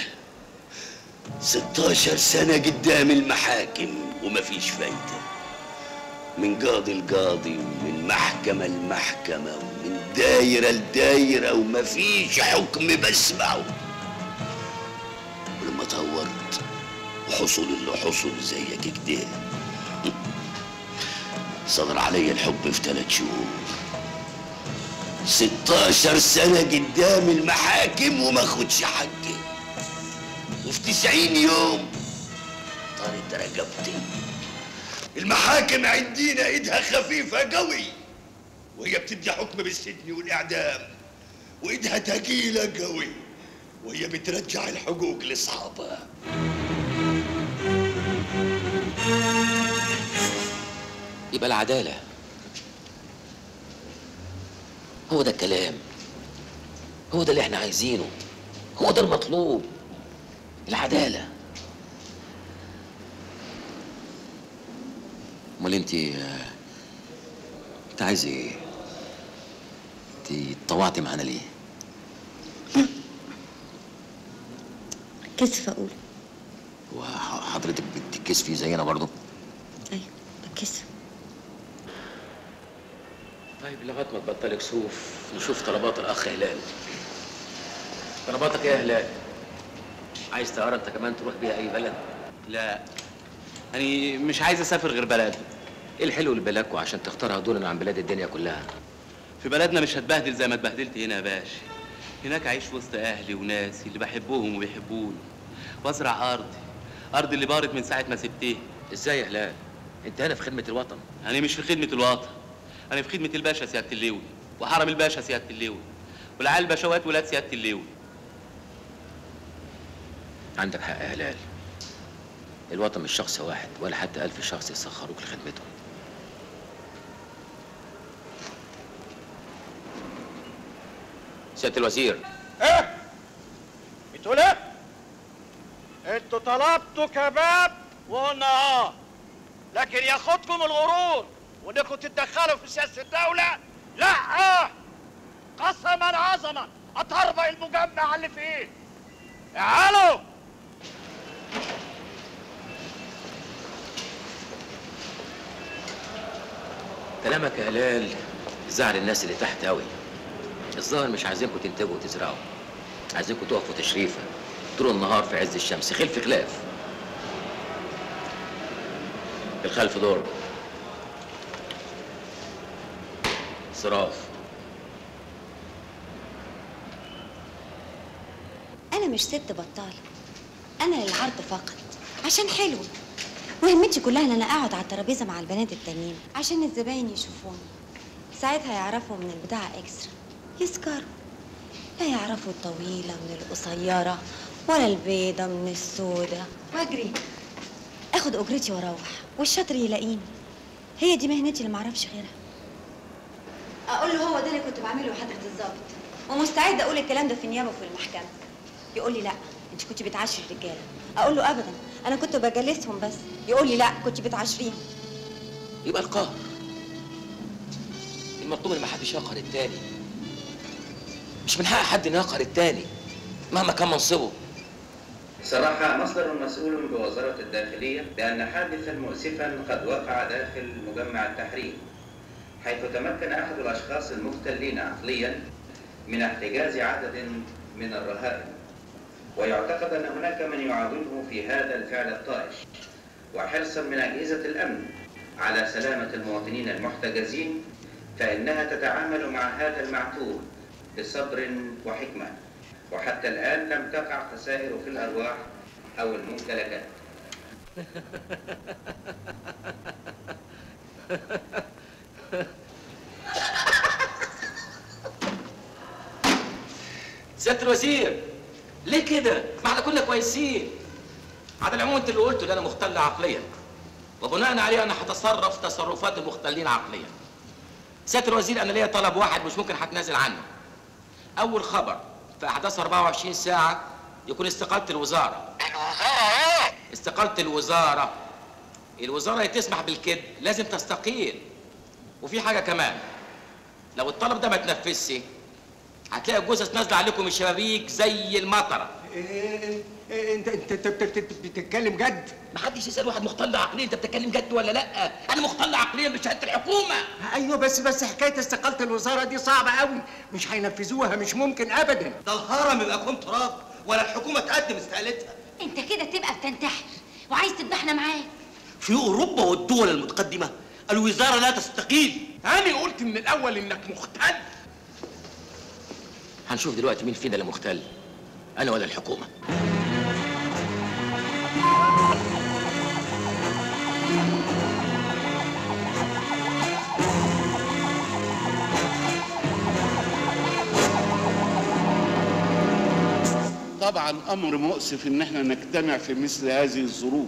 16 سنة قدام المحاكم ومفيش فايدة من قاضي لقاضي ومن محكمة لمحكمة ومن دايرة لدايرة ومفيش حكم بسمعه ولما طورت وحصل اللي حصل زيك كده صدر علي الحب في ثلاث شهور 16 سنة قدام المحاكم وما اخدش حقي وفي 90 يوم طارت رقبتي المحاكم عندنا ايدها خفيفة قوي وهي بتدي حكم بالسجن والإعدام وإيدها تقيلة قوي وهي بترجع الحقوق لأصحابها يبقى العدالة هو ده الكلام هو ده اللي احنا عايزينه هو ده المطلوب العدالة امال انت انت عايزه ايه؟ انت اتطوعتي معانا ليه؟ كسف اقول هو حضرتك بتتكسفي زينا برضه؟ كسف طيب لغايه ما تبطلي كسوف نشوف طلبات الاخ هلال طلباتك ايه يا هلال؟ عايز طياره انت كمان تروح بيها اي بلد؟ لا أنا مش عايز أسافر غير بلدي ايه الحلو اللي بلدكوا عشان تختارها دونا عن بلاد الدنيا كلها في بلدنا مش هتبهدل زي ما اتبهدلت هنا يا باشا هناك عايش وسط أهلي وناسي اللي بحبهم وبيحبوني وأزرع أرضي أرضي اللي بارت من ساعة ما سبتها ازاي يا هلال انت هنا في خدمه الوطن أنا مش في خدمة الوطن أنا في خدمة الباشا سيادة الليوي وحرم الباشا سيادة الليوي والعيال بشوات ولاد سيادة الليوي عندك حق يا هلال الوطن مش شخص واحد ولا حتى ألف شخص يسخروك لخدمتهم سيادة الوزير ايه بتقول ايه انتوا طلبتوا كباب وقلنا اه لكن ياخدكم الغرور وانكم تتدخلوا في سياسه الدوله لا آه. قسما عظما اطربق المجمع اللي فيه تعالوا كلامك يا هلال زعل الناس اللي تحت قوي الظاهر مش عايزينكم تنتجوا وتزرعوا عايزينكم تقفوا تشريفا طول النهار في عز الشمس خلف خلاف الخلف دور صراف انا مش ست بطاله انا للعرض فقط عشان حلو مهمتي كلها ان انا اقعد على الترابيزه مع البنات التانيين عشان الزباين يشوفوني ساعتها يعرفوا من البضاعه اكسترا يسكروا لا يعرفوا الطويله من القصيره ولا البيضه من السودة واجري اخد اجرتي واروح والشاطر يلاقيني هي دي مهنتي اللي معرفش غيرها اقول له هو ده اللي كنت بعمله يا حضره الضابط ومستعده اقول الكلام ده في النيابه وفي المحكمه يقول لي لا انت كنت بتعاشري الرجاله اقول له ابدا انا كنت بجلسهم بس يقول لي لا كنت بتعاشريهم يبقى القهر المطلوب ان ما حدش يقهر التاني مش من حق حد انه يقهر التاني مهما كان منصبه صرح مصدر مسؤول بوزارة الداخلية بأن حادثا مؤسفا قد وقع داخل مجمع التحرير حيث تمكن أحد الأشخاص المختلين عقليا من احتجاز عدد من الرهائن ويعتقد أن هناك من يعاونه في هذا الفعل الطائش وحرصا من أجهزة الأمن على سلامة المواطنين المحتجزين فإنها تتعامل مع هذا المعتوه بصبر وحكمة وحتى الآن لم تقع خسائر في الأرواح أو الممتلكات سيادة الوزير ليه كده؟ ما احنا كنا كويسين على العموم انت اللي قلته ده انا مختل عقليا وبناء عليه انا هتصرف تصرفات المختلين عقليا سيادة الوزير انا ليا طلب واحد مش ممكن هتنازل عنه اول خبر في احداث 24 ساعة يكون استقالة الوزارة الوزارة استقالة الوزارة الوزارة تسمح بالكذب لازم تستقيل وفي حاجة كمان لو الطلب ده ما تنفذش هتلاقي الجثث نازله عليكم من الشبابيك زي المطره انت انت انت بت- بت- بتتكلم جد محدش يسال واحد مختل عقليا انت بتتكلم جد ولا لا انا مختل عقليا بشهاده الحكومه ايوه بس بس حكايه استقاله الوزاره دي صعبه قوي مش هينفذوها مش ممكن ابدا ده الهرم يبقى كون تراب ولا الحكومه تقدم استقالتها انت كده تبقى بتنتحر وعايز تذبحنا معاك في اوروبا والدول المتقدمه الوزاره لا تستقيل انا قلت من الاول انك مختل هنشوف دلوقتي مين فينا اللي مختل انا ولا الحكومه طبعا امر مؤسف ان احنا نجتمع في مثل هذه الظروف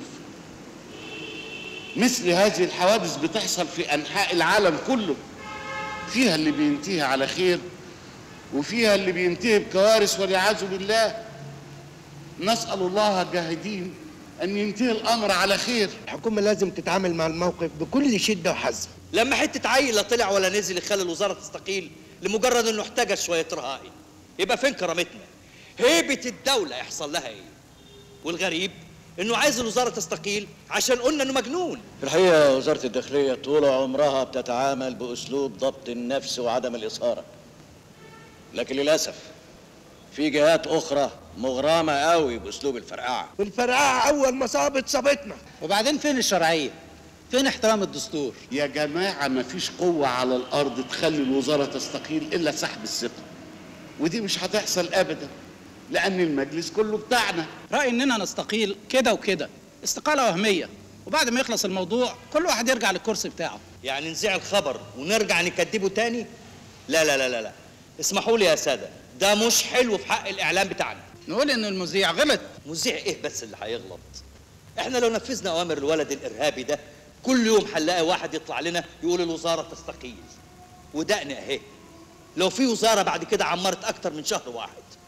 مثل هذه الحوادث بتحصل في انحاء العالم كله فيها اللي بينتهي على خير وفيها اللي بينتهي بكوارث والعياذ بالله نسال الله جاهدين ان ينتهي الامر على خير الحكومة لازم تتعامل مع الموقف بكل شدة وحزم لما حته عيل لا طلع ولا نزل يخلي الوزاره تستقيل لمجرد انه احتجز شويه رهائن يبقى فين كرامتنا هيبه الدوله يحصل لها ايه والغريب انه عايز الوزاره تستقيل عشان قلنا انه مجنون في الحقيقة وزارة الداخلية طول عمرها بتتعامل بأسلوب ضبط النفس وعدم الإثارة لكن للأسف في جهات اخرى مغرمه قوي باسلوب الفرقعه والفرقعه اول ما صابت صابتنا وبعدين فين الشرعيه فين احترام الدستور يا جماعه ما فيش قوه على الارض تخلي الوزاره تستقيل الا سحب الثقه ودي مش هتحصل ابدا لان المجلس كله بتاعنا رايي اننا نستقيل كده وكده استقاله وهميه وبعد ما يخلص الموضوع كل واحد يرجع للكرسي بتاعه يعني نذيع الخبر ونرجع نكدبه تاني لا لا لا لا لا اسمحوا لي يا ساده ده مش حلو في حق الاعلام بتاعنا نقول ان المذيع غلط مذيع ايه بس اللي هيغلط احنا لو نفذنا اوامر الولد الارهابي ده كل يوم هنلاقي واحد يطلع لنا يقول الوزاره تستقيل ودقنا اهي لو في وزاره بعد كده عمرت اكتر من شهر واحد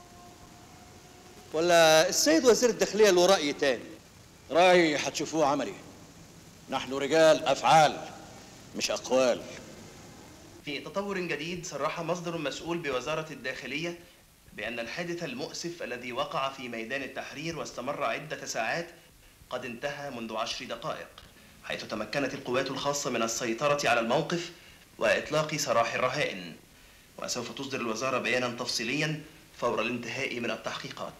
ولا السيد وزير الداخليه له راي تاني رايي هتشوفوه عملي نحن رجال افعال مش اقوال في تطور جديد صرح مصدر مسؤول بوزارة الداخلية بأن الحادث المؤسف الذي وقع في ميدان التحرير واستمر عدة ساعات قد انتهى منذ عشر دقائق حيث تمكنت القوات الخاصة من السيطرة على الموقف وإطلاق سراح الرهائن وسوف تصدر الوزارة بيانا تفصيليا فور الانتهاء من التحقيقات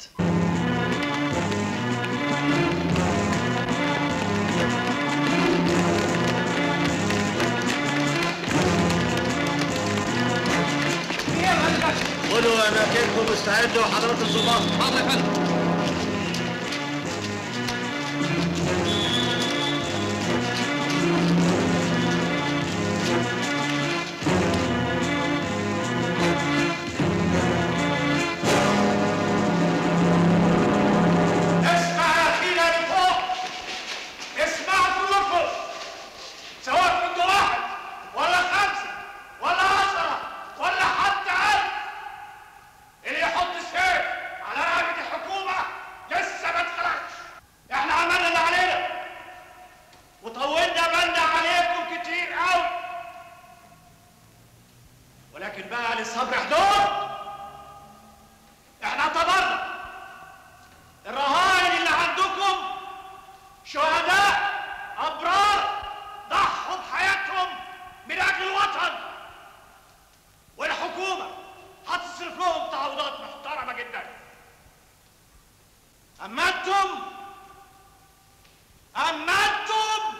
خذوا اماكنكم استعدوا حضرات الضباط حاضر يا فندم اسمع يا اخينا من فوق اسمعوا كلكم سواء كنت واحد ولا خمسه ولا عشره ولا حتى الف اللي يحط السيف على رقبه الحكومه لسه ما اتخلقش احنا عملنا اللي علينا وطولنا بالنا عليكم كتير قوي ولكن بقى للصبر حدود احنا اعتبرنا الرهائن اللي عندكم شهداء ابرار ضحوا بحياتهم من اجل الوطن والحكومه هتصرف لهم تعويضات محترمه جدا اما انتم اما انتم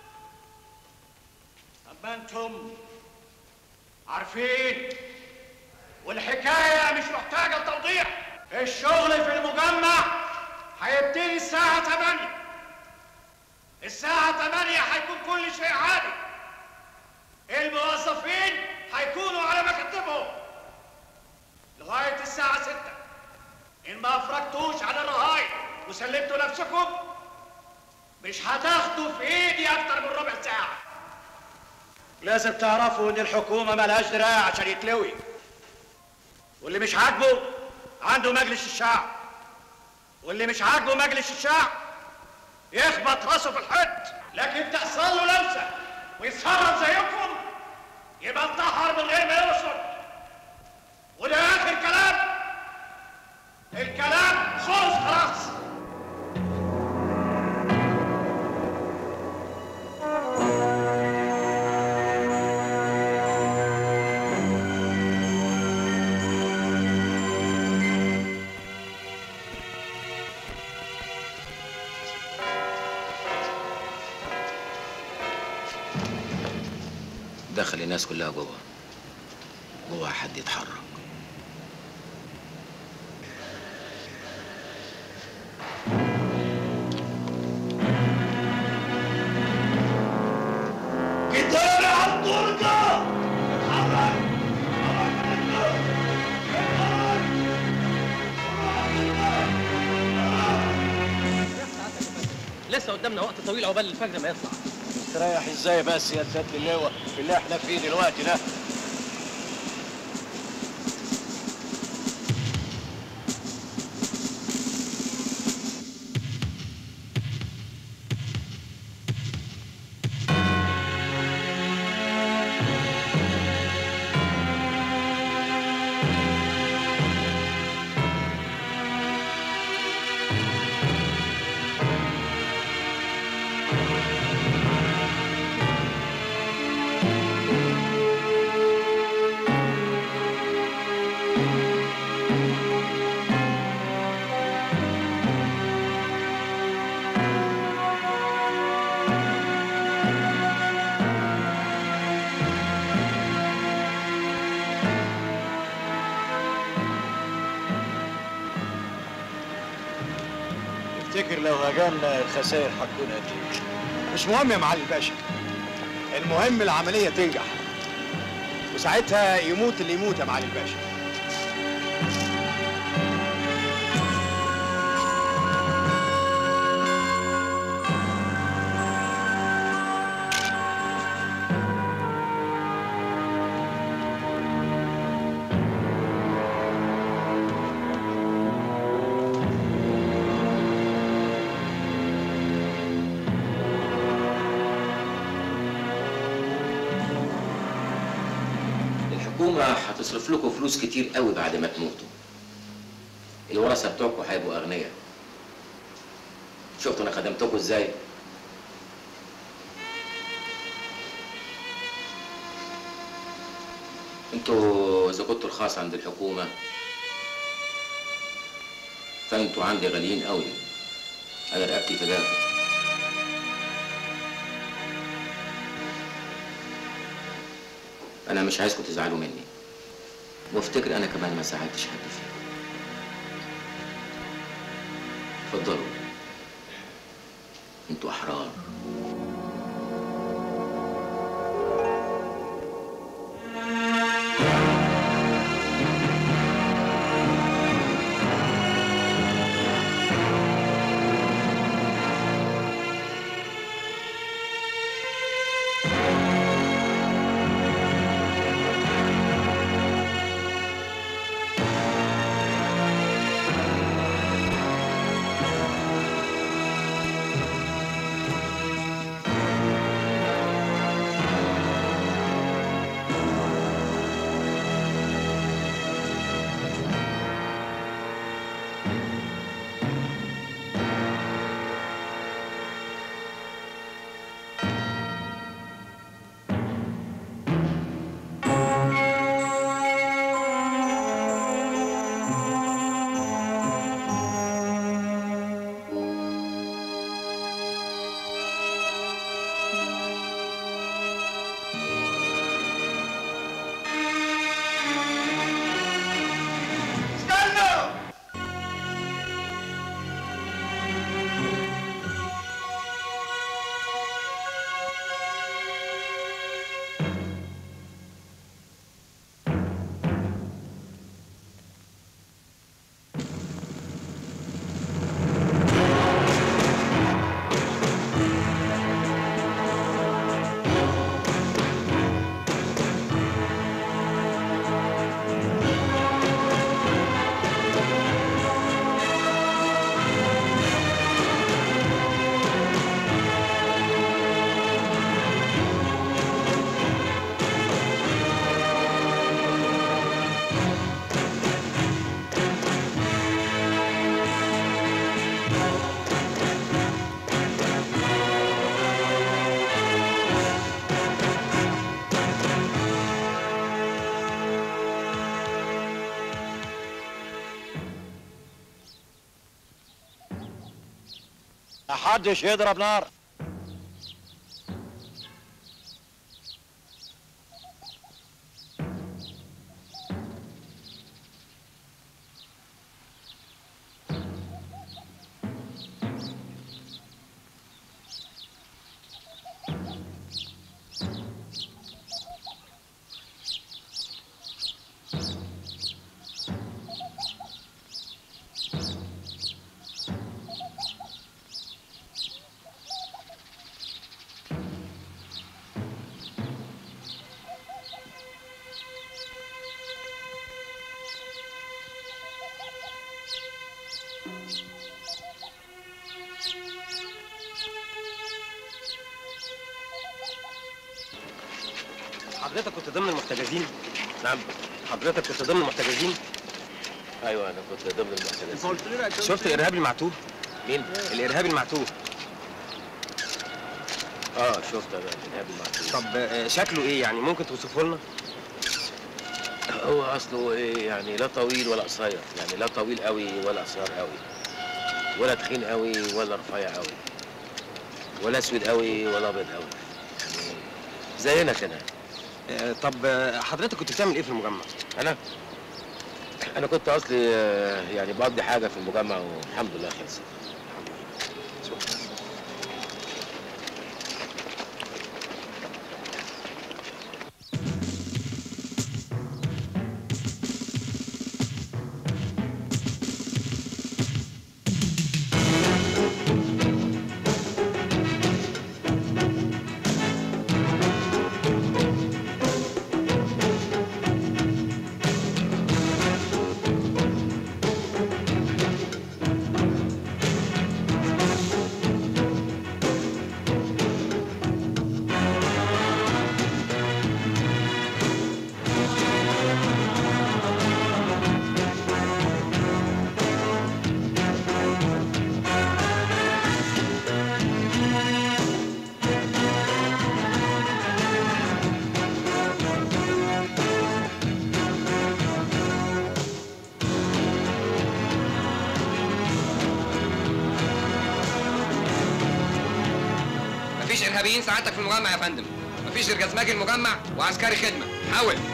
اما انتم عارفين والحكايه مش محتاجه توضيح الشغل في المجمع هيبتدي الساعة 8 الساعة 8 هيكون كل شيء عادي الموظفين هيكونوا على مكاتبهم لغاية الساعة 6 إن ما أفرجتوش على الرهاين وسلمتوا نفسكم مش هتاخدوا في إيدي أكتر من ربع ساعة لازم تعرفوا إن الحكومة ملهاش دراع عشان يتلوي واللي مش عاجبه عنده مجلس الشعب واللي مش عاجبه مجلس الشعب يخبط راسه في الحد لكن تحصل له لمسه ويتصرف زيكم يبقى انتحر من غير ما يقصد وده اخر كلام الكلام خلص خلاص دخل الناس كلها جوه جوه حد يتحرك قدامي على الطرقة لسه قدامنا وقت طويل عقبال الفجر ما يطلع تريح ازاي بس يا سياده اللواء في اللي احنا فيه دلوقتي ده تفتكر لو هجمنا الخسائر هتكون قد ايه؟ مش مهم يا معالي الباشا المهم العمليه تنجح وساعتها يموت اللي يموت يا معالي الباشا الحكومة هتصرف لكم فلوس كتير قوي بعد ما تموتوا الورثة بتوعكم هيبقوا أغنياء شفتوا أنا خدمتكم إزاي؟ انتوا إذا كنتوا رخاص عند الحكومة فانتوا عندي غاليين قوي أنا رقبتي فداكم أنا مش عايزكم تزعلوا مني وافتكر أنا كمان ما ساعدتش حد فيكم اتفضلوا انتوا أحرار محدش يضرب نار حضرتك كنت ضمن المحتجزين؟ نعم حضرتك كنت ضمن المحتجزين؟ ايوه انا كنت ضمن المحتجزين شفت الارهابي المعتوه؟ مين؟ الارهابي المعتوه اه شفت انا الارهابي المعتوه طب آه، شكله ايه يعني ممكن توصفه لنا؟ هو اصله ايه يعني لا طويل ولا قصير يعني لا طويل قوي ولا قصير قوي ولا تخين قوي ولا رفيع قوي ولا اسود قوي ولا ابيض قوي يعني زينا كده آه، طب آه، حضرتك كنت بتعمل ايه في المجمع؟ انا انا كنت اصلي آه، يعني بقضي حاجه في المجمع والحمد لله خلصت ارهابيين سعادتك في المجمع يا فندم مفيش غير جزماجي المجمع وعسكري خدمه حاول